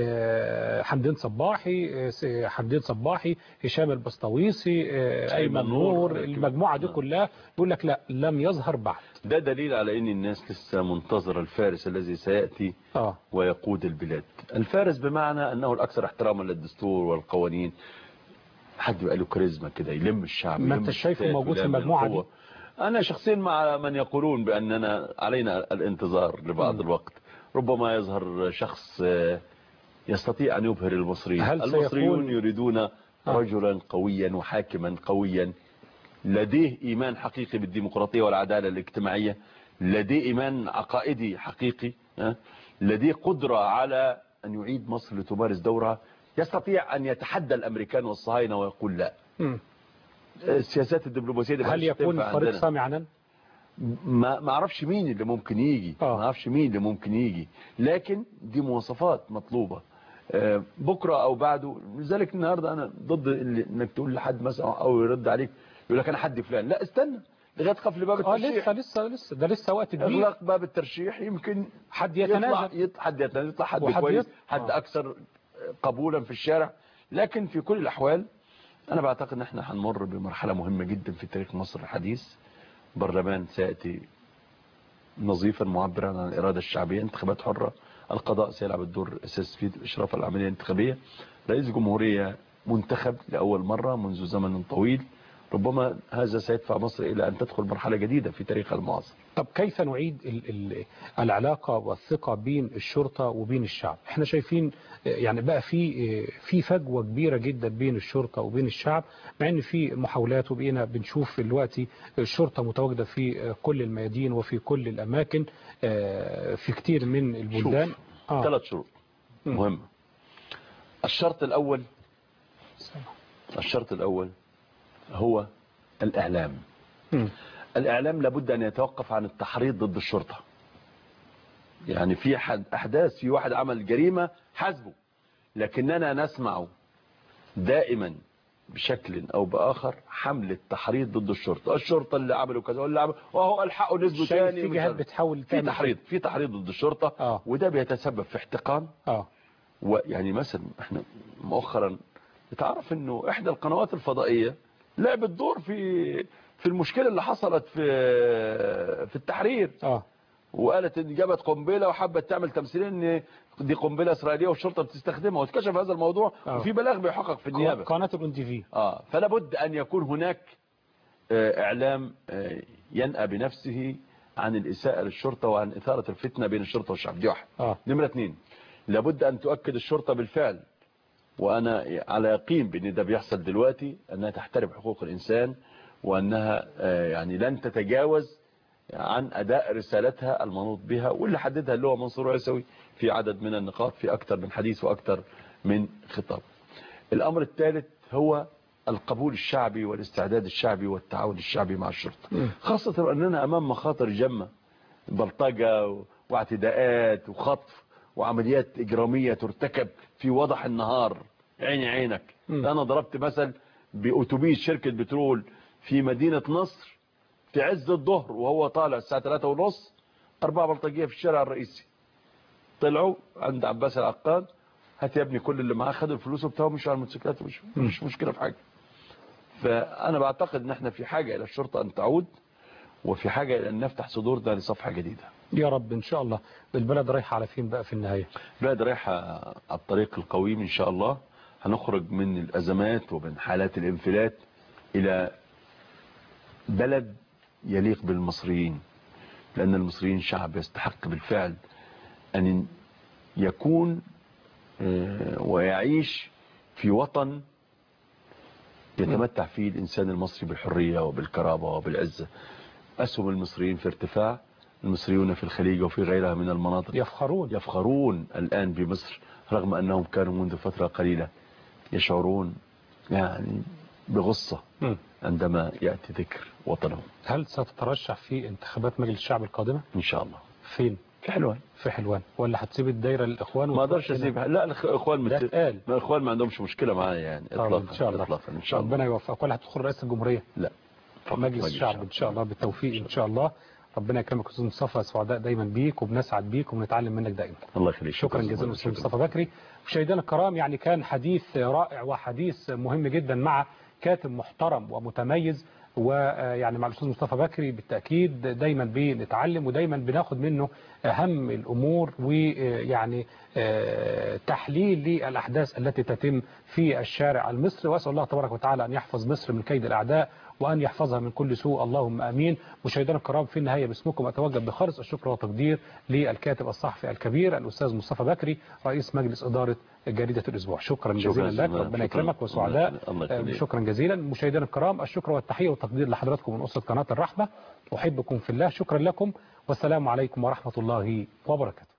آه، حمدين صباحي آه، س- حمدين صباحي هشام البسطويسي آه، ايمن أيمن نور. نور المجموعة دي كلها بيقول لك لا لم يظهر بعد ده دليل على ان الناس لسه منتظره الفارس الذي سياتي اه ويقود البلاد الفارس بمعنى أنه الأكثر احتراما للدستور والقوانين حد يبقى له كاريزما كده يلم الشعب ما يلم أنت شايفه الستات موجود في ويلم المجموعة القوة. أنا شخصيا مع من يقولون بأننا علينا الانتظار لبعض الوقت ربما يظهر شخص آه، يستطيع أن يبهر المصريين هل المصريون سيكون- يريدون رجلا قويا وحاكما قويا لديه إيمان حقيقي بالديمقراطية والعدالة الاجتماعية لديه إيمان عقائدي حقيقي ها؟ لديه قدرة على أن يعيد مصر لتمارس دورها يستطيع أن يتحدى الأمريكان والصهاينة ويقول لا مم. السياسات الدبلوماسية دي هل مش يكون تنفع فريق عندنا. سامي عنان ما ما اعرفش مين اللي ممكن يجي ما اعرفش مين اللي ممكن يجي لكن دي مواصفات مطلوبة آه، بكرة او بعده لذلك النهاردة انا ضد اللي انك تقول لحد مثلا او يرد عليك يقول لك انا حد فلان لا استنى لغايه قفل باب اه الترشيح لسه لسه لسه ده لسه وقت كبير اغلاق باب الترشيح يمكن حد يطلع يتنازل يطلع حد يتنازل يطلع حد وحد كويس يط- حد آه. اكثر قبولا في الشارع لكن في كل الاحوال انا بعتقد ان احنا هنمر بمرحله مهمه جدا في تاريخ مصر الحديث برلمان سياتي نظيفا معبرا عن الاراده الشعبيه انتخابات حره القضاء سيلعب الدور الاساسي في اشراف العمليه الانتخابيه رئيس جمهوريه منتخب لاول مره منذ زمن طويل ربما هذا سيدفع مصر الى ان تدخل مرحله جديده في تاريخها المعاصر طب كيف نعيد ال ال العلاقة والثقة بين الشرطة وبين الشعب احنا شايفين آه، يعني بقى في آه، في فجوة كبيرة جدا بين الشرطة وبين الشعب مع ان في محاولات وبقينا بنشوف دلوقتي الشرطة متواجدة في آه، كل الميادين وفي كل الأماكن آه، في كتير من البلدان شوف ثلاث شروط مهمة الشرط الأول الشرط الأول هو الإعلام مم. الإعلام لابد أن يتوقف عن التحريض ضد الشرطة يعني في حد أحداث في واحد عمل جريمة حاسبه لكننا نسمع دائما بشكل أو بآخر حملة تحريض ضد الشرطة الشرطة اللي عملوا كذا واللي عملوا وهو الحقوا نسبه شايف تاني في ومش جهات عارف. بتحاول في تعمل تحريض في تحريض ضد الشرطة آه. وده بيتسبب في احتقان اه ويعني مثلا احنا مؤخرا تعرف انه احدى القنوات الفضائية لعبت دور في في المشكلة اللي حصلت في في التحرير اه وقالت ان جابت قنبله وحبت تعمل تمثيليه ان دي قنبله اسرائيليه والشرطه بتستخدمها واتكشف هذا الموضوع آه. وفي بلاغ بيحقق في النيابه قناة الاون تي في اه فلا بد ان يكون هناك آه، اعلام آه، ينأى بنفسه عن الاساءه للشرطه وعن اثاره الفتنه بين الشرطه والشعب دي واحد اه نمره اثنين لابد ان تؤكد الشرطه بالفعل وانا على يقين بان ده بيحصل دلوقتي انها تحترم حقوق الانسان وانها آه، يعني لن تتجاوز عن اداء رسالتها المنوط بها واللي حددها اللي هو منصور عيسوي في عدد من النقاط في اكثر من حديث واكثر من خطاب الامر الثالث هو القبول الشعبي والاستعداد الشعبي والتعاون الشعبي مع الشرطه خاصه اننا امام مخاطر جمه بلطجه واعتداءات وخطف وعمليات اجراميه ترتكب في وضح النهار عيني عينك انا ضربت مثل باتوبيس شركه بترول في مدينه نصر في عز الظهر وهو طالع الساعه 3 ونص اربعه بلطجيه في الشارع الرئيسي طلعوا عند عباس العقاد هات يا ابني كل اللي معاه خدوا الفلوس وبتاعهم مشوا على الموتوسيكلات ومش مش مشكله في حاجه فانا بعتقد ان احنا في حاجه الى الشرطه ان تعود وفي حاجه الى ان نفتح صدورنا لصفحه جديده يا رب ان شاء الله البلد رايحة على فين بقى في النهاية بلد رايحه على الطريق القويم ان شاء الله هنخرج من الازمات ومن حالات الانفلات الى بلد يليق بالمصريين لان المصريين شعب يستحق بالفعل ان يكون آه، ويعيش في وطن يتمتع فيه الإنسان المصري بالحرية وبالكرامة وبالعزة أسهم المصريين في ارتفاع المصريون في الخليج وفي غيرها من المناطق يفخرون يفخرون الآن بمصر رغم أنهم كانوا منذ فترة قليلة يشعرون يعني بغصة مم. عندما يأتي ذكر وطنهم هل ستترشح في انتخابات مجلس الشعب القادمة إن شاء الله فين في حلوان في حلوان ولا هتسيب الدايرة للإخوان ما وتروح اقدرش هنا؟ اسيبها لا الاخوان ده مت... اتقال ما الاخوان ما عندهمش مشكله معايا يعني طبعاً اطلاقا ان شاء الله اطلاقا ان شاء الله ربنا يوفقك ولا هتدخل رئيس الجمهورية لا فقط مجلس الشعب ان شاء الله بالتوفيق ان شاء الله ربنا يكرمك استاذ مصطفى سعداء دايما بيك وبنسعد بيك وبنتعلم منك دائما الله يخليك شكرا جزيلا استاذ مصطفى بكري مشاهدينا الكرام يعني كان حديث رائع وحديث مهم جدا مع كاتب محترم ومتميز ويعني مع الاستاذ مصطفى بكري بالتاكيد دايما بنتعلم ودايما بناخد منه اهم الامور ويعني آه، تحليل للاحداث التي تتم في الشارع المصري واسال الله تبارك وتعالى ان يحفظ مصر من كيد الاعداء وأن يحفظها من كل سوء اللهم أمين مشاهدينا الكرام في النهاية باسمكم أتوجه بخالص الشكر والتقدير للكاتب الصحفي الكبير الأستاذ مصطفى بكري رئيس مجلس إدارة جريدة الأسبوع شكرا شكراً جزيلا لك جزيلاً. ربنا شكراً. يكرمك وسعداء الله- الله يخليك. شكرا جزيلا مشاهدينا الكرام الشكر والتحية والتقدير لحضراتكم من أسرة قناة الرحمة أحبكم في الله شكرا لكم والسلام عليكم ورحمة الله وبركاته